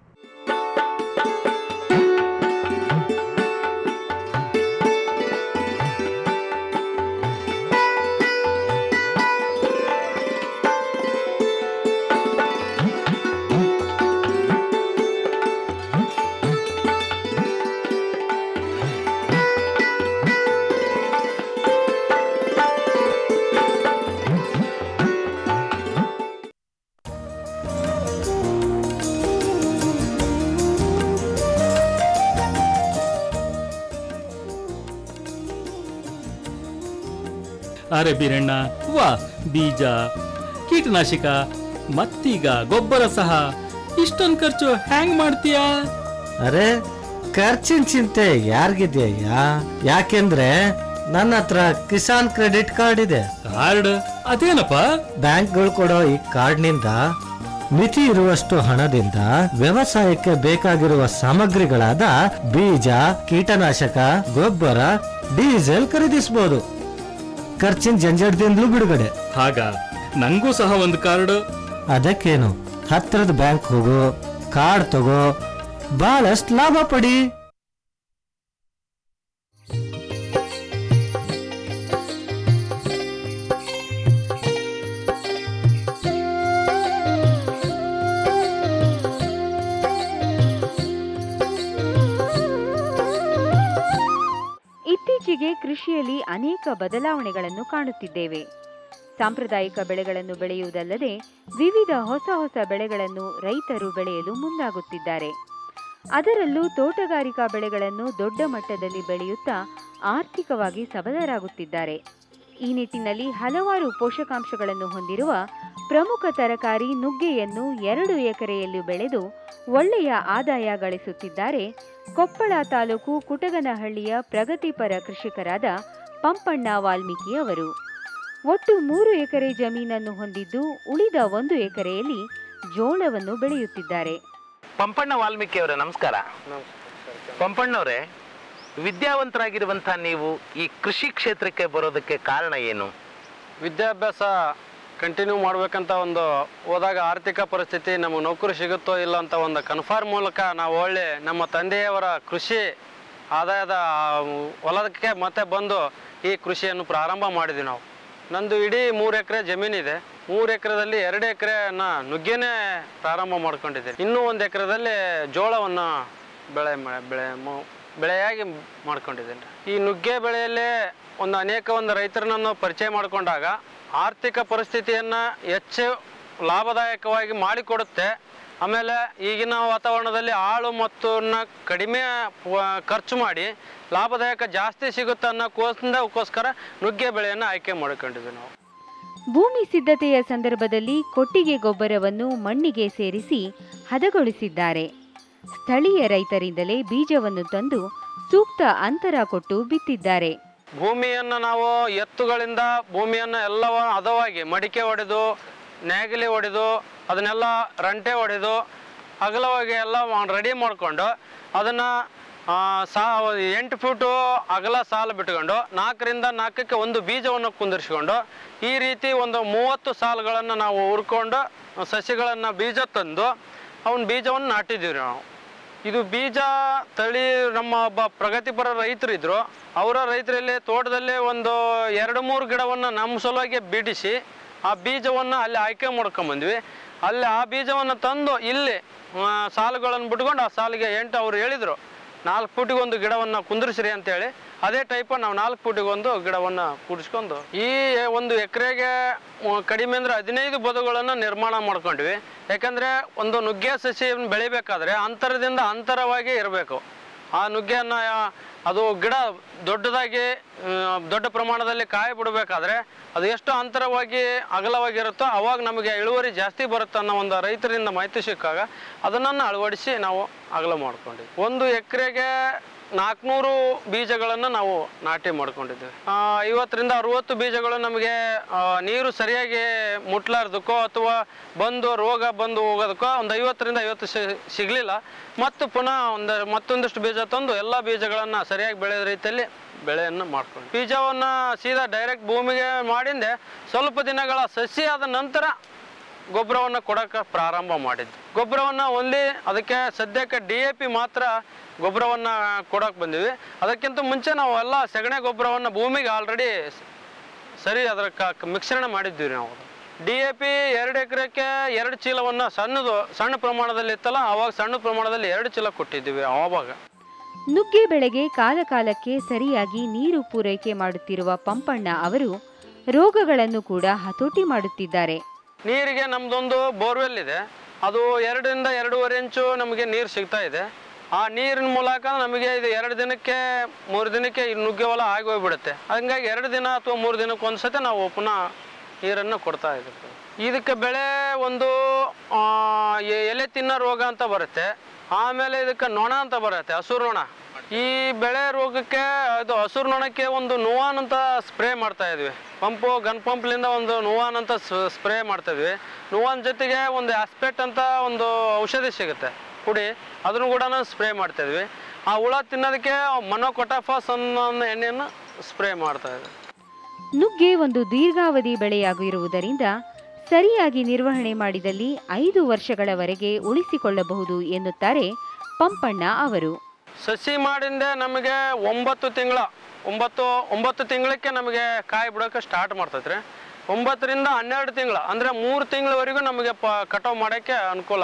ಅರೆ ಬೀರಣ್ಣ ವಾ ಬೀಜ ಕೀಟನಾಶಕ ಮತ್ತೀಗ ಗೊಬ್ಬರ ಸಹ ಇಷ್ಟೊಂದು ಖರ್ಚು ಹ್ಯಾಂಗ್ ಮಾಡ್ತೀಯಾ ಅರೆ ಖರ್ಚಿನ ಚಿಂತೆ ಯಾರಿಗಿದೆಯಯ್ಯ ಯಾಕೆಂದ್ರೆ ನನ್ನ ಹತ್ರ ಕಿಸಾನ್ ಕ್ರೆಡಿಟ್ ಕಾರ್ಡ್ ಇದೆ ಕಾರ್ಡ್ ಅದೇನಪ್ಪ ಬ್ಯಾಂಕ್ಗಳು ಕೊಡೋ ಈ ಕಾರ್ಡ್ನಿಂದ ಮಿತಿ ಇರುವಷ್ಟು ಹಣದಿಂದ ವ್ಯವಸಾಯಕ್ಕೆ ಬೇಕಾಗಿರುವ ಸಾಮಗ್ರಿಗಳಾದ ಬೀಜ ಕೀಟನಾಶಕ ಗೊಬ್ಬರ ಡೀಸೆಲ್ ಖರೀದಿಸಬಹುದು ಖರ್ಚಿನ ಜಂಜಡದಿಂದಲೂ ಬಿಡುಗಡೆ ಹಾಗ ನಂಗೂ ಸಹ ಒಂದು ಕಾರ್ಡ್ ಅದಕ್ಕೇನು ಹತ್ರದ ಬ್ಯಾಂಕ್ ಹೋಗು ಕಾರ್ಡ್ ತಗೋ ಬಹಳಷ್ಟು ಲಾಭ ಪಡಿ ಇತ್ತೀಚೆಗೆ ಕೃಷಿಯಲ್ಲಿ ಅನೇಕ ಬದಲಾವಣೆಗಳನ್ನು ಕಾಣುತ್ತಿದ್ದೇವೆ ಸಾಂಪ್ರದಾಯಿಕ ಬೆಳೆಗಳನ್ನು ಬೆಳೆಯುವುದಲ್ಲದೆ ವಿವಿಧ ಹೊಸ ಹೊಸ ಬೆಳೆಗಳನ್ನು ರೈತರು ಬೆಳೆಯಲು ಮುಂದಾಗುತ್ತಿದ್ದಾರೆ ಅದರಲ್ಲೂ ತೋಟಗಾರಿಕಾ ಬೆಳೆಗಳನ್ನು ದೊಡ್ಡ ಮಟ್ಟದಲ್ಲಿ ಬೆಳೆಯುತ್ತಾ ಆರ್ಥಿಕವಾಗಿ ಸಬಲರಾಗುತ್ತಿದ್ದಾರೆ ಈ ನಿಟ್ಟಿನಲ್ಲಿ ಹಲವಾರು ಪೋಷಕಾಂಶಗಳನ್ನು ಹೊಂದಿರುವ ಪ್ರಮುಖ ತರಕಾರಿ ನುಗ್ಗೆಯನ್ನು ಎರಡು ಎಕರೆಯಲ್ಲಿ ಬೆಳೆದು ಒಳ್ಳೆಯ ಆದಾಯ ಗಳಿಸುತ್ತಿದ್ದಾರೆ ಕೊಪ್ಪಳ ತಾಲೂಕು ಕುಟಗನಹಳ್ಳಿಯ ಪ್ರಗತಿಪರ ಕೃಷಿಕರಾದ ಪಂಪಣ್ಣ ವಾಲ್ಮೀಕಿ ಅವರು ಒಟ್ಟು ಮೂರು ಎಕರೆ ಜಮೀನನ್ನು ಹೊಂದಿದ್ದು ಉಳಿದ ಒಂದು ಎಕರೆಯಲ್ಲಿ ಜೋಳವನ್ನು ಬೆಳೆಯುತ್ತಿದ್ದಾರೆ ಪಂಪಣ್ಣ ವಾಲ್ಮೀಕಿ ಅವರೇ ನಮಸ್ಕಾರ ಪಂಪಣ್ಣವರೇ ವಿದ್ಯಾವಂತರಾಗಿರುವಂಥ ನೀವು ಈ ಕೃಷಿ ಕ್ಷೇತ್ರಕ್ಕೆ ಬರೋದಕ್ಕೆ ಕಾರಣ ಏನು ವಿದ್ಯಾಭ್ಯಾಸ ಕಂಟಿನ್ಯೂ ಮಾಡ್ಬೇಕಂತ ಒಂದು ಹೋದಾಗ ಆರ್ಥಿಕ ಪರಿಸ್ಥಿತಿ ನಮಗೆ ನೌಕರಿ ಸಿಗುತ್ತೋ ಇಲ್ಲ ಅಂತ ಒಂದು ಕನ್ಫರ್ಮ್ ಮೂಲಕ ನಾವು ಒಳ್ಳೆ ನಮ್ಮ ತಂದೆಯವರ ಕೃಷಿ ಆದಾಯದ ಆ, ಹೊಲಕ್ಕೆ ಮತ್ತೆ ಬಂದು ಈ ಕೃಷಿಯನ್ನು ಪ್ರಾರಂಭ ಮಾಡಿದ್ವಿ ನಾವು ನಂದು ಇಡೀ ಮೂರು ಎಕರೆ ಜಮೀನಿದೆ ಮೂರು ಎಕರೆದಲ್ಲಿ ಎರಡು ಎಕರೆನ ನುಗ್ಗೆನೇ ಪ್ರಾರಂಭ ಮಾಡ್ಕೊಂಡಿದ್ದೆ ಇನ್ನೂ ಒಂದು ಎಕರೆದಲ್ಲಿ ಜೋಳವನ್ನು ಬೆಳೆ ಮಾ- ಬೆಳೆ ಮು- ಬೆಳೆಯಾಗಿ ಮಾಡ್ಕೊಂಡಿದ್ದೇನೆ ಈ ನುಗ್ಗೆ ಬೆಳೆಯಲ್ಲೇ ಒಂದು ಅನೇಕ ಒಂದು ರೈತರನ್ನು ಪರಿಚಯ ಮಾಡಿಕೊಂಡಾಗ ಆರ್ಥಿಕ ಪರಿಸ್ಥಿತಿಯನ್ನು ಹೆಚ್ಚು ಲಾಭದಾಯಕವಾಗಿ ಮಾಡಿಕೊಡುತ್ತೆ ಆಮೇಲೆ ಈಗಿನ ವಾತಾವರಣದಲ್ಲಿ ಆಳು ಮತ್ತು ಕಡಿಮೆ ವ- ಖರ್ಚು ಮಾಡಿ ಲಾಭದಾಯಕ ಜಾಸ್ತಿ ಸಿಗುತ್ತೆ ಅನ್ನೋಕ್ಕೋಸ್ಕರ ನುಗ್ಗೆ ಬೆಳೆಯನ್ನು ಆಯ್ಕೆ ಮಾಡಿಕೊಂಡಿದ್ವಿ ನಾವು ಭೂಮಿ ಸಿದ್ಧತೆಯ ಸಂದರ್ಭದಲ್ಲಿ ಕೊಟ್ಟಿಗೆ ಗೊಬ್ಬರವನ್ನು ಮಣ್ಣಿಗೆ ಸೇರಿಸಿ ಹದಗೊಳಿಸಿದ್ದಾರೆ ಸ್ಥಳೀಯ ರೈತರಿಂದಲೇ ಬೀಜವನ್ನು ತಂದು ಸೂಕ್ತ ಅಂತರ ಕೊಟ್ಟು ಬಿತ್ತಿದ್ದಾರೆ ಭೂಮಿಯನ್ನು ನಾವು ಎತ್ತುಗಳಿಂದ ಭೂಮಿಯನ್ನು ಎಲ್ಲವ ಹದವಾಗಿ ಮಡಿಕೆ ಹೊಡೆದು ನೇಗಿಲಿ ಹೊಡೆದು ಅದನ್ನೆಲ್ಲ ರಂಟೆ ಹೊಡೆದು ಅಗಲವಾಗಿ ಎಲ್ಲ ರೆಡಿ ಮಾಡಿಕೊಂಡು ಅದನ್ನು ಸಾ ಎಂಟು ಫೀಟು ಅಗಲ ಸಾಲು ಬಿಟ್ಕೊಂಡು ನಾಲ್ಕರಿಂದ ನಾಲ್ಕಕ್ಕೆ ಒಂದು ಬೀಜವನ್ನು ಕುಂದಿರಿಸ್ಕೊಂಡು ಈ ರೀತಿ ಒಂದು ಮೂವತ್ತು ಸಾಲುಗಳನ್ನು ನಾವು ಹುರ್ಕೊಂಡು ಸಸಿಗಳನ್ನು ಬೀಜ ತಂದು ಅವನ ಬೀಜವನ್ನು ನಾಟಿದ್ದೀವಿ ನಾವು ಇದು ಬೀಜ ತಳಿ ನಮ್ಮ ಒಬ್ಬ ಪ್ರಗತಿಪರ ರೈತರಿದ್ರು ಅವರ ರೈತರಲ್ಲಿ ತೋಟದಲ್ಲೇ ಒಂದು ಎರಡು ಮೂರು ಗಿಡವನ್ನು ನಮ್ಮ ಸಲುವಾಗಿ ಬಿಡಿಸಿ ಆ ಬೀಜವನ್ನು ಅಲ್ಲಿ ಆಯ್ಕೆ ಮಾಡ್ಕೊಂಬಂದ್ವಿ ಅಲ್ಲಿ ಆ ಬೀಜವನ್ನು ತಂದು ಇಲ್ಲಿ ಆ, ಸಾಲುಗಳನ್ನು ಬಿಟ್ಕೊಂಡು ಆ ಸಾಲಿಗೆ ಎಂಟು ಅವ್ರು ಹೇಳಿದರು ನಾಲ್ಕು ಫೂಟಿಗೆ ಒಂದು ಗಿಡವನ್ನು ಕುಂದಿರಿಸ್ರಿ ಅಂತೇಳಿ ಅದೇ ಟೈಪ್ ನಾವು ನಾಲ್ಕು ಫೂಟಿಗೆ ಒಂದು ಗಿಡವನ್ನು ಕೂಡಿಸ್ಕೊಂಡು ಈ ಒಂದು ಎಕರೆಗೆ ಕಡಿಮೆ ಅಂದರೆ ಹದಿನೈದು ಬದುಗಳನ್ನು ನಿರ್ಮಾಣ ಮಾಡ್ಕೊಂಡ್ವಿ ಯಾಕಂದರೆ ಒಂದು ನುಗ್ಗೆ ಸಸಿಯನ್ನು ಬೆಳಿಬೇಕಾದ್ರೆ ಅಂತರದಿಂದ ಅಂತರವಾಗಿ ಇರಬೇಕು ಆ ನುಗ್ಗೆಯನ್ನು ಅದು ಗಿಡ ದೊಡ್ಡದಾಗಿ ಆ, ದೊಡ್ಡ ಪ್ರಮಾಣದಲ್ಲಿ ಕಾಯಿ ಬಿಡಬೇಕಾದ್ರೆ ಅದು ಎಷ್ಟು ಅಂತರವಾಗಿ ಅಗಲವಾಗಿರುತ್ತೋ ಅವಾಗ ನಮಗೆ ಇಳುವರಿ ಜಾಸ್ತಿ ಬರುತ್ತೆ ಅನ್ನೋ ಒಂದು ರೈತರಿಂದ ಮಾಹಿತಿ ಸಿಕ್ಕಾಗ ಅದನ್ನು ಅಳವಡಿಸಿ ನಾವು ಅಗಲ ಮಾಡ್ಕೊಂಡಿದ್ವಿ ಒಂದು ಎಕರೆಗೆ ನಾಲ್ಕುನೂರು ಬೀಜಗಳನ್ನು ನಾವು ನಾಟಿ ಮಾಡ್ಕೊಂಡಿದ್ದೀವಿ ಆ, ಐವತ್ತರಿಂದ ಅರುವತ್ತು ಬೀಜಗಳು ನಮಗೆ ಆ, ನೀರು ಸರಿಯಾಗಿ ಮುಟ್ಲಾರ್ದಕ್ಕೋ ಅಥವಾ ಬಂದು ರೋಗ ಬಂದು ಹೋಗೋದಕ್ಕೋ ಒಂದು ಐವತ್ತರಿಂದ ಐವತ್ತು ಸಿ- ಸಿಗ್ಲಿಲ್ಲ ಮತ್ತು ಪುನಃ ಒಂದು ಮತ್ತೊಂದಿಷ್ಟು ಬೀಜ ತಂದು ಎಲ್ಲ ಬೀಜಗಳನ್ನು ಸರಿಯಾಗಿ ಬೆಳೆದ ರೀತಿಯಲ್ಲಿ ಬೆಳೆಯನ್ನು ಮಾಡ್ಕೊಂಡು ಬೀಜವನ್ನು ಸೀದಾ ಡೈರೆಕ್ಟ್ ಭೂಮಿಗೆ ಮಾಡಿಂದೆ ಸ್ವಲ್ಪ ದಿನಗಳ ಸಸಿ ಆದ ನಂತರ ಗೊಬ್ಬರವನ್ನು ಕೊಡೋಕೆ ಪ್ರಾರಂಭ ಮಾಡಿದ್ದು ಗೊಬ್ಬರವನ್ನು ಓನ್ಲಿ ಅದಕ್ಕೆ ಸದ್ಯಕ್ಕೆ ಡಿ ಎ ಪಿ ಮಾತ್ರ ಗೊಬ್ಬರವನ್ನು ಕೊಡೋಕೆ ಬಂದಿವಿ ಅದಕ್ಕಿಂತ ಮುಂಚೆ ನಾವು ಎಲ್ಲ ಸಗಣಿ ಗೊಬ್ಬರವನ್ನು ಭೂಮಿಗೆ ಆಲ್ರೆಡಿ ಸರಿ ಅದರ ಕ ಮಿಶ್ರಣ ಮಾಡಿದ್ವಿ ನಾವು ಡಿ ಎ ಪಿ ಎರಡು ಎಕರೆಗೆ ಎರಡು ಚೀಲವನ್ನು ಸಣ್ಣದು ಸಣ್ಣ ಪ್ರಮಾಣದಲ್ಲಿ ಇತ್ತಲ್ಲ ಆವಾಗ ಸಣ್ಣ ಪ್ರಮಾಣದಲ್ಲಿ ಎರಡು ಚೀಲ ಕೊಟ್ಟಿದ್ದೀವಿ ಆವಾಗ ನುಗ್ಗೆ ಬೆಳೆಗೆ ಕಾಲಕಾಲಕ್ಕೆ ಸರಿಯಾಗಿ ನೀರು ಪೂರೈಕೆ ಮಾಡುತ್ತಿರುವ ಪಂಪಣ್ಣ ಅವರು ರೋಗಗಳನ್ನು ಕೂಡ ಹತೋಟಿ ಮಾಡುತ್ತಿದ್ದಾರೆ ನೀರಿಗೆ ನಮ್ದೊಂದು ಬೋರ್ವೆಲ್ ಇದೆ ಅದು ಎರಡರಿಂದ ಎರಡೂವರೆ ಇಂಚು ನಮಗೆ ನೀರು ಸಿಗ್ತಾ ಇದೆ ಆ ನೀರಿನ ಮೂಲಕ ನಮಗೆ ಇದು ಎರಡು ದಿನಕ್ಕೆ ಮೂರು ದಿನಕ್ಕೆ ಈ ನುಗ್ಗೆ ಹೊಲ ಆಗಿ ಹೋಗ್ಬಿಡುತ್ತೆ ಹಂಗಾಗಿ ಎರಡು ದಿನ ಅಥವಾ ಮೂರು ದಿನಕ್ಕೆ ಒಂದ್ಸತಿ ನಾವು ಪುನಃ ನೀರನ್ನು ಕೊಡ್ತಾ ಇದ್ದೀವಿ ಇದಕ್ಕೆ ಬೆಳೆ ಒಂದು ಆ, ಎ- ಎಲೆ ತಿನ್ನೋ ರೋಗ ಅಂತ ಬರುತ್ತೆ ಆಮೇಲೆ ಇದಕ್ಕೆ ನೊಣ ಅಂತ ಬರುತ್ತೆ ಹಸುರು ನೊಣ ಈ ಬೆಳೆ ರೋಗಕ್ಕೆ ಇದು ಹಸುರು ನೊಣಕ್ಕೆ ಒಂದು ನುವಾನ್ ಅಂತ ಸ್ಪ್ರೇ ಮಾಡ್ತಾ ಇದ್ವಿ ಪಂಪು ಗನ್ ಪಂಪ್ಲಿಂದ ಒಂದು ನುವಾನ್ ಅಂತ ಸ್ಪ್ರೇ ಮಾಡ್ತಾ ಇದ್ವಿ ನುವಾನ್ ಜೊತೆಗೆ ಒಂದು ಆಸ್ಪೆಟ್ ಅಂತ ಒಂದು ಔಷಧಿ ಸಿಗುತ್ತೆ ಪುಡಿ ಅದನ್ನು ಕೂಡ ಸ್ಪ್ರೇ ಮಾಡ್ತಾ ಇದ್ವಿ ಆ ಹುಳ ತಿನ್ನೋದಕ್ಕೆ ಮನೋಕೊಟಾಫಾಸ್ ಅನ್ನೋ ಒಂದು ಎಣ್ಣೆಯನ್ನು ಸ್ಪ್ರೇ ಮಾಡ್ತಾ ಇದ್ವಿ ನುಗ್ಗೆ ಒಂದು ದೀರ್ಘಾವಧಿ ಬೆಳೆಯಾಗಿರುವುದರಿಂದ ಸರಿಯಾಗಿ ನಿರ್ವಹಣೆ ಮಾಡಿದಲ್ಲಿ ಐದು ವರ್ಷಗಳವರೆಗೆ ಉಳಿಸಿಕೊಳ್ಳಬಹುದು ಎನ್ನುತ್ತಾರೆ ಪಂಪಣ್ಣ ಅವರು ಸಸಿ ಮಾಡಿಂದೆ ನಮಗೆ ಒಂಬತ್ತು ತಿಂಗಳ ಒಂಬತ್ತು ಒಂಬತ್ತು ತಿಂಗಳಕ್ಕೆ ನಮಗೆ ಕಾಯಿ ಬಿಡೋಕೆ ಸ್ಟಾರ್ಟ್ ಮಾಡ್ತೈತ್ರಿ ಒಂಬತ್ತರಿಂದ ಹನ್ನೆರಡು ತಿಂಗಳ ಅಂದರೆ ಮೂರು ತಿಂಗಳವರೆಗೂ ನಮಗೆ ಪ ಕಟಾವು ಮಾಡೋಕ್ಕೆ ಅನುಕೂಲ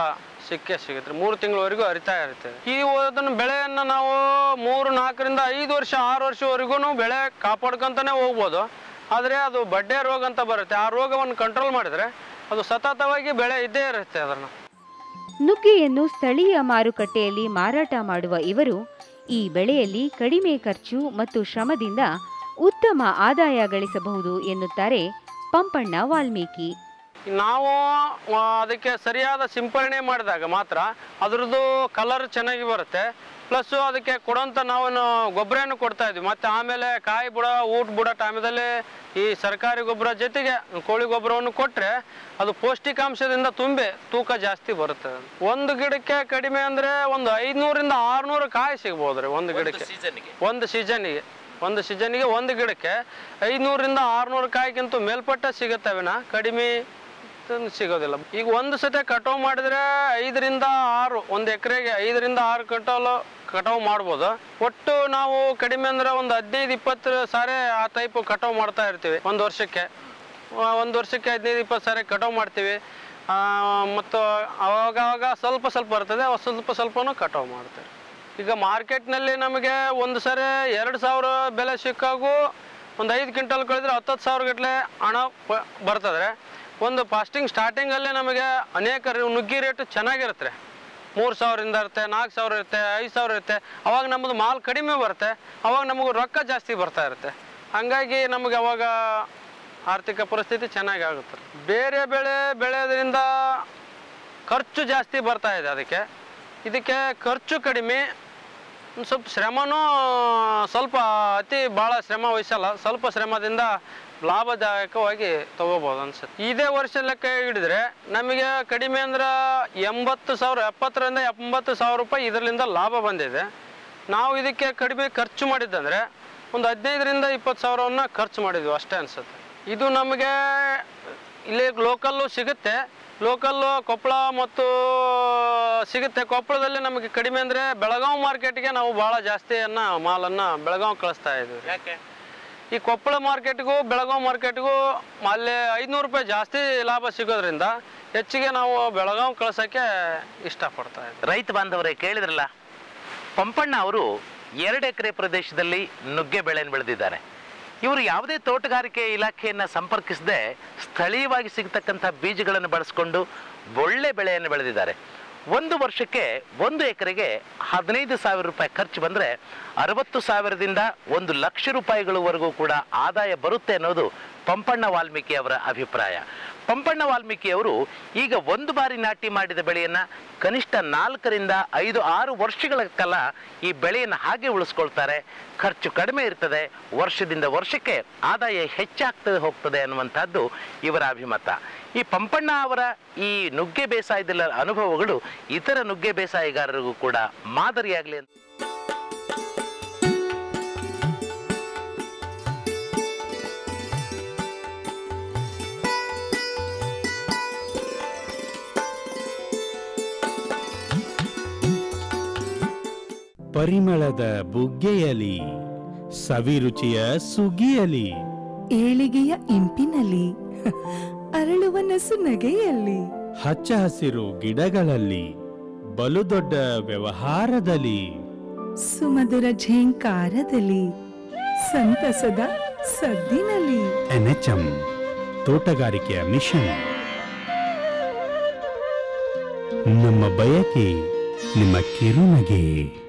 ಸಿಕ್ಕೇ ಸಿಗುತ್ತೆ ಮೂರು ತಿಂಗಳವರೆಗೂ ಹರಿತಾ ಇರುತ್ತೆ ಈ ಅದನ್ನ ಬೆಳೆಯನ್ನು ನಾವು ಮೂರು ನಾಲ್ಕರಿಂದ ಐದು ವರ್ಷ ಆರು ವರ್ಷವರೆಗೂ ಬೆಳೆ ಕಾಪಾಡ್ಕೊಂತಾನೆ ಹೋಗ್ಬೋದು ಆದರೆ ಅದು ಬಡ್ಡೆ ರೋಗ ಅಂತ ಬರುತ್ತೆ ಆ ರೋಗವನ್ನು ಕಂಟ್ರೋಲ್ ಮಾಡಿದರೆ ಅದು ಸತತವಾಗಿ ಬೆಳೆ ಇದ್ದೇ ಇರುತ್ತೆ ಅದನ್ನು ನುಗ್ಗೆಯನ್ನು ಸ್ಥಳೀಯ ಮಾರುಕಟ್ಟೆಯಲ್ಲಿ ಮಾರಾಟ ಮಾಡುವ ಇವರು ಈ ಬೆಳೆಯಲ್ಲಿ ಕಡಿಮೆ ಖರ್ಚು ಮತ್ತು ಶ್ರಮದಿಂದ ಉತ್ತಮ ಆದಾಯ ಗಳಿಸಬಹುದು ಎನ್ನುತ್ತಾರೆ ಪಂಪಣ್ಣ ವಾಲ್ಮೀಕಿ ನಾವು ಆ, ಅದಕ್ಕೆ ಸರಿಯಾದ ಸಿಂಪರಣೆ ಮಾಡಿದಾಗ ಮಾತ್ರ ಅದರದ್ದು ಕಲರ್ ಚೆನ್ನಾಗಿ ಬರುತ್ತೆ ಪ್ಲಸ್ ಅದಕ್ಕೆ ಕೊಡೋಂಥ ನಾವು ಗೊಬ್ಬರನು ಕೊಡ್ತಾ ಇದ್ವಿ ಮತ್ತು ಆಮೇಲೆ ಕಾಯಿ ಬುಡ ಊಟ ಬುಡ ಟೈಮದಲ್ಲಿ ಈ ಸರ್ಕಾರಿ ಗೊಬ್ಬರ ಜೊತೆಗೆ ಕೋಳಿ ಗೊಬ್ಬರವನ್ನು ಕೊಟ್ಟರೆ ಅದು ಪೌಷ್ಟಿಕಾಂಶದಿಂದ ತುಂಬಿ ತೂಕ ಜಾಸ್ತಿ ಬರುತ್ತೆ ಒಂದು ಗಿಡಕ್ಕೆ ಕಡಿಮೆ ಅಂದರೆ ಒಂದು ಐದುನೂರಿಂದ ಆರುನೂರು ಕಾಯಿ ಸಿಗ್ಬೋದು ರೀ ಒಂದು ಗಿಡಕ್ಕೆ ಒಂದು ಸೀಸನ್ನಿಗೆ ಒಂದು ಸೀಸನ್ನಿಗೆ ಒಂದು ಗಿಡಕ್ಕೆ ಐದುನೂರಿಂದ ಆರುನೂರು ಕಾಯಿಗಿಂತ ಮೇಲ್ಪಟ್ಟ ಸಿಗುತ್ತವೆನ ಕಡಿಮೆ ಅಂತ ಸಿಗೋದಿಲ್ಲ ಈಗ ಒಂದು ಸತಿ ಕಟಾವು ಮಾಡಿದ್ರೆ ಐದರಿಂದ ಆರು ಒಂದು ಎಕರೆಗೆ ಐದರಿಂದ ಆರು ಕ್ವಿಂಟಲ್ ಕಟಾವು ಮಾಡ್ಬೋದು ಒಟ್ಟು ನಾವು ಕಡಿಮೆ ಅಂದ್ರೆ ಒಂದು ಹದಿನೈದು ಇಪ್ಪತ್ತು ಸಾರಿ ಆ ಟೈಪ್ ಕಟಾವು ಮಾಡ್ತಾ ಇರ್ತೀವಿ ಒಂದು ವರ್ಷಕ್ಕೆ ಆ, ಒಂದು ವರ್ಷಕ್ಕೆ ಹದಿನೈದು ಇಪ್ಪತ್ತು ಸಾರಿ ಕಟಾವು ಮಾಡ್ತೀವಿ ಆ, ಮತ್ತು ಅವಾಗ ಅವಾಗ ಸ್ವಲ್ಪ ಸ್ವಲ್ಪ ಬರ್ತದೆ ಅವಾಗ ಸ್ವಲ್ಪ ಸ್ವಲ್ಪನೂ ಕಟಾವು ಮಾಡ್ತೇವೆ ಈಗ ಮಾರ್ಕೆಟ್ನಲ್ಲಿ ನಮಗೆ ಒಂದು ಸರಿ ಎರಡು ಸಾವಿರ ಬೆಲೆ ಸಿಕ್ಕಾಗೂ ಒಂದು ಐದು ಕ್ವಿಂಟಲ್ ಕಳೆದ್ರೆ ಹತ್ತತ್ತು ಸಾವಿರ ಗಟ್ಟಲೆ ಹಣ ಪ- ಬರ್ತದೆ ಒಂದು ಫಾಸ್ಟಿಂಗ್ ಸ್ಟಾರ್ಟಿಂಗಲ್ಲೇ ನಮಗೆ ಅನೇಕ ರೆ- ನುಗ್ಗಿ ರೇಟು ಚೆನ್ನಾಗಿರುತ್ತೆ ಮೂರು ಸಾವಿರದಿಂದ ಇರುತ್ತೆ ನಾಲ್ಕು ಸಾವಿರ ಇರುತ್ತೆ ಐದು ಸಾವಿರ ಇರುತ್ತೆ ಅವಾಗ ನಮ್ಮದು ಮಾಲ್ ಕಡಿಮೆ ಬರುತ್ತೆ ಅವಾಗ ನಮಗೆ ರೊಕ್ಕ ಜಾಸ್ತಿ ಬರ್ತಾ ಇರುತ್ತೆ ಹಂಗಾಗಿ ನಮಗೆ ಅವಾಗ ಆರ್ಥಿಕ ಪರಿಸ್ಥಿತಿ ಚೆನ್ನಾಗಿ ಆಗುತ್ತೆ ಬೇರೆ ಬೆಳೆ ಬೆಳೆಯೋದ್ರಿಂದ ಖರ್ಚು ಜಾಸ್ತಿ ಬರ್ತಾ ಇದೆ ಅದಕ್ಕೆ ಇದಕ್ಕೆ ಖರ್ಚು ಕಡಿಮೆ ಒಂದ್ ಸ್ವಲ್ಪ ಶ್ರಮನೂ ಸ್ವಲ್ಪ ಅತಿ ಭಾಳ ಶ್ರಮ ವಹಿಸಲ್ಲ ಸ್ವಲ್ಪ ಶ್ರಮದಿಂದ ಲಾಭದಾಯಕವಾಗಿ ತಗೋಬೋದು ಅನ್ಸುತ್ತೆ ಇದೇ ವರ್ಷ ಲೆಕ್ಕ ಹಿಡಿದ್ರೆ ನಮಗೆ ಕಡಿಮೆ ಅಂದ್ರೆ ಎಂಬತ್ತು ಸಾವಿರ ಎಪ್ಪತ್ತರಿಂದ ಎಂಬತ್ತು ಸಾವಿರ ರೂಪಾಯಿ ಇದರಿಂದ ಲಾಭ ಬಂದಿದೆ ನಾವು ಇದಕ್ಕೆ ಕಡಿಮೆ ಖರ್ಚು ಮಾಡಿದ್ದಂದ್ರೆ ಒಂದು ಹದಿನೈದರಿಂದ ಇಪ್ಪತ್ತು ಸಾವಿರವನ್ನ ಖರ್ಚು ಮಾಡಿದ್ವಿ ಅಷ್ಟೇ ಅನ್ಸುತ್ತೆ ಇದು ನಮಗೆ ಇಲ್ಲಿ ಲೋಕಲ್ಲು ಸಿಗುತ್ತೆ ಲೋಕಲ್ಲು ಕೊಪ್ಪಳ ಮತ್ತು ಸಿಗುತ್ತೆ ಕೊಪ್ಪಳದಲ್ಲಿ ನಮಗೆ ಕಡಿಮೆ ಅಂದರೆ ಬೆಳಗಾವಿ ಮಾರ್ಕೆಟ್ಗೆ ನಾವು ಭಾಳ ಜಾಸ್ತಿಯನ್ನ ಮಾಲನ್ನು ಬೆಳಗಾವಿ ಕಳಿಸ್ತಾ ಇದ್ದೀವಿ ಯಾಕೆ ಈ ಕೊಪ್ಪಳ ಮಾರ್ಕೆಟ್ಗೂ ಬೆಳಗಾವಿ ಮಾರ್ಕೆಟ್ಗೂ ಅಲ್ಲಿ ಐದುನೂರು ರೂಪಾಯಿ ಜಾಸ್ತಿ ಲಾಭ ಸಿಗೋದ್ರಿಂದ ಹೆಚ್ಚಿಗೆ ನಾವು ಬೆಳಗಾವಿ ಕಳ್ಸೋಕ್ಕೆ ಇಷ್ಟಪಡ್ತಾ ಇದ್ದೀವಿ ರೈತ ಬಾಂಧವರೇ ಕೇಳಿದ್ರಲ್ಲ ಪಂಪಣ್ಣ ಅವರು ಎರಡು ಎಕರೆ ಪ್ರದೇಶದಲ್ಲಿ ನುಗ್ಗೆ ಬೆಳೆಯನ್ನು ಬೆಳೆದಿದ್ದಾರೆ ಇವರು ಯಾವುದೇ ತೋಟಗಾರಿಕೆ ಇಲಾಖೆಯನ್ನು ಸಂಪರ್ಕಿಸದೆ ಸ್ಥಳೀಯವಾಗಿ ಸಿಗತಕ್ಕಂಥ ಬೀಜಗಳನ್ನು ಬಳಸಿಕೊಂಡು ಒಳ್ಳೆ ಬೆಳೆಯನ್ನು ಬೆಳೆದಿದ್ದಾರೆ ಒಂದು ವರ್ಷಕ್ಕೆ ಒಂದು ಎಕರೆಗೆ ಹದಿನೈದು ಸಾವಿರ ರೂಪಾಯಿ ಖರ್ಚು ಬಂದರೆ ಅರವತ್ತು ಸಾವಿರದಿಂದ ಒಂದು ಲಕ್ಷ ರೂಪಾಯಿಗಳವರೆಗೂ ಕೂಡ ಆದಾಯ ಬರುತ್ತೆ ಅನ್ನೋದು ಪಂಪಣ್ಣ ವಾಲ್ಮೀಕಿ ಅವರ ಅಭಿಪ್ರಾಯ ಪಂಪಣ್ಣ ವಾಲ್ಮೀಕಿ ಅವರು ಈಗ ಒಂದು ಬಾರಿ ನಾಟಿ ಮಾಡಿದ ಬೆಳೆಯನ್ನ ಕನಿಷ್ಠ ನಾಲ್ಕರಿಂದ ಐದು ಆರು ವರ್ಷಗಳ ಕಾಲ ಈ ಬೆಳೆಯನ್ನು ಹಾಗೆ ಉಳಿಸ್ಕೊಳ್ತಾರೆ ಖರ್ಚು ಕಡಿಮೆ ಇರ್ತದೆ ವರ್ಷದಿಂದ ವರ್ಷಕ್ಕೆ ಆದಾಯ ಹೆಚ್ಚಾಗ್ತದೆ ಹೋಗ್ತದೆ ಅನ್ನುವಂಥದ್ದು ಇವರ ಅಭಿಮತ ಈ ಪಂಪಣ್ಣ ಅವರ ಈ ನುಗ್ಗೆ ಬೇಸಾಯದ ಅನುಭವಗಳು ಇತರ ನುಗ್ಗೆ ಬೇಸಾಯಗಾರರಿಗೂ ಕೂಡ ಮಾದರಿಯಾಗಲಿ ಅಂತ ಪರಿಮಳದ ಬುಗ್ಗೆಯಲಿ ಸವಿರುಚಿಯ ಸುಗ್ಗಿಯಲಿ ಏಳಿಗೆಯ ಇಂಪಿನಲ್ಲಿ ಅರಳುವ ನಸು ನಗೆಯಲ್ಲಿ ಹಚ್ಚ ಹಸಿರು ಗಿಡಗಳಲ್ಲಿ ಬಲು ದೊಡ್ಡ ವ್ಯವಹಾರದಲ್ಲಿ ಸುಮಧುರ ಝೇಂಕಾರದಲ್ಲಿ ಸಂತಸದ ಸದ್ದಿನಲ್ಲಿ ಎನ್ಎಚ್ಎಂ ತೋಟಗಾರಿಕೆಯ ಮಿಷನ್ ನಮ್ಮ ಬಯಕೆ ನಿಮ್ಮ ಕಿರುನಗೆ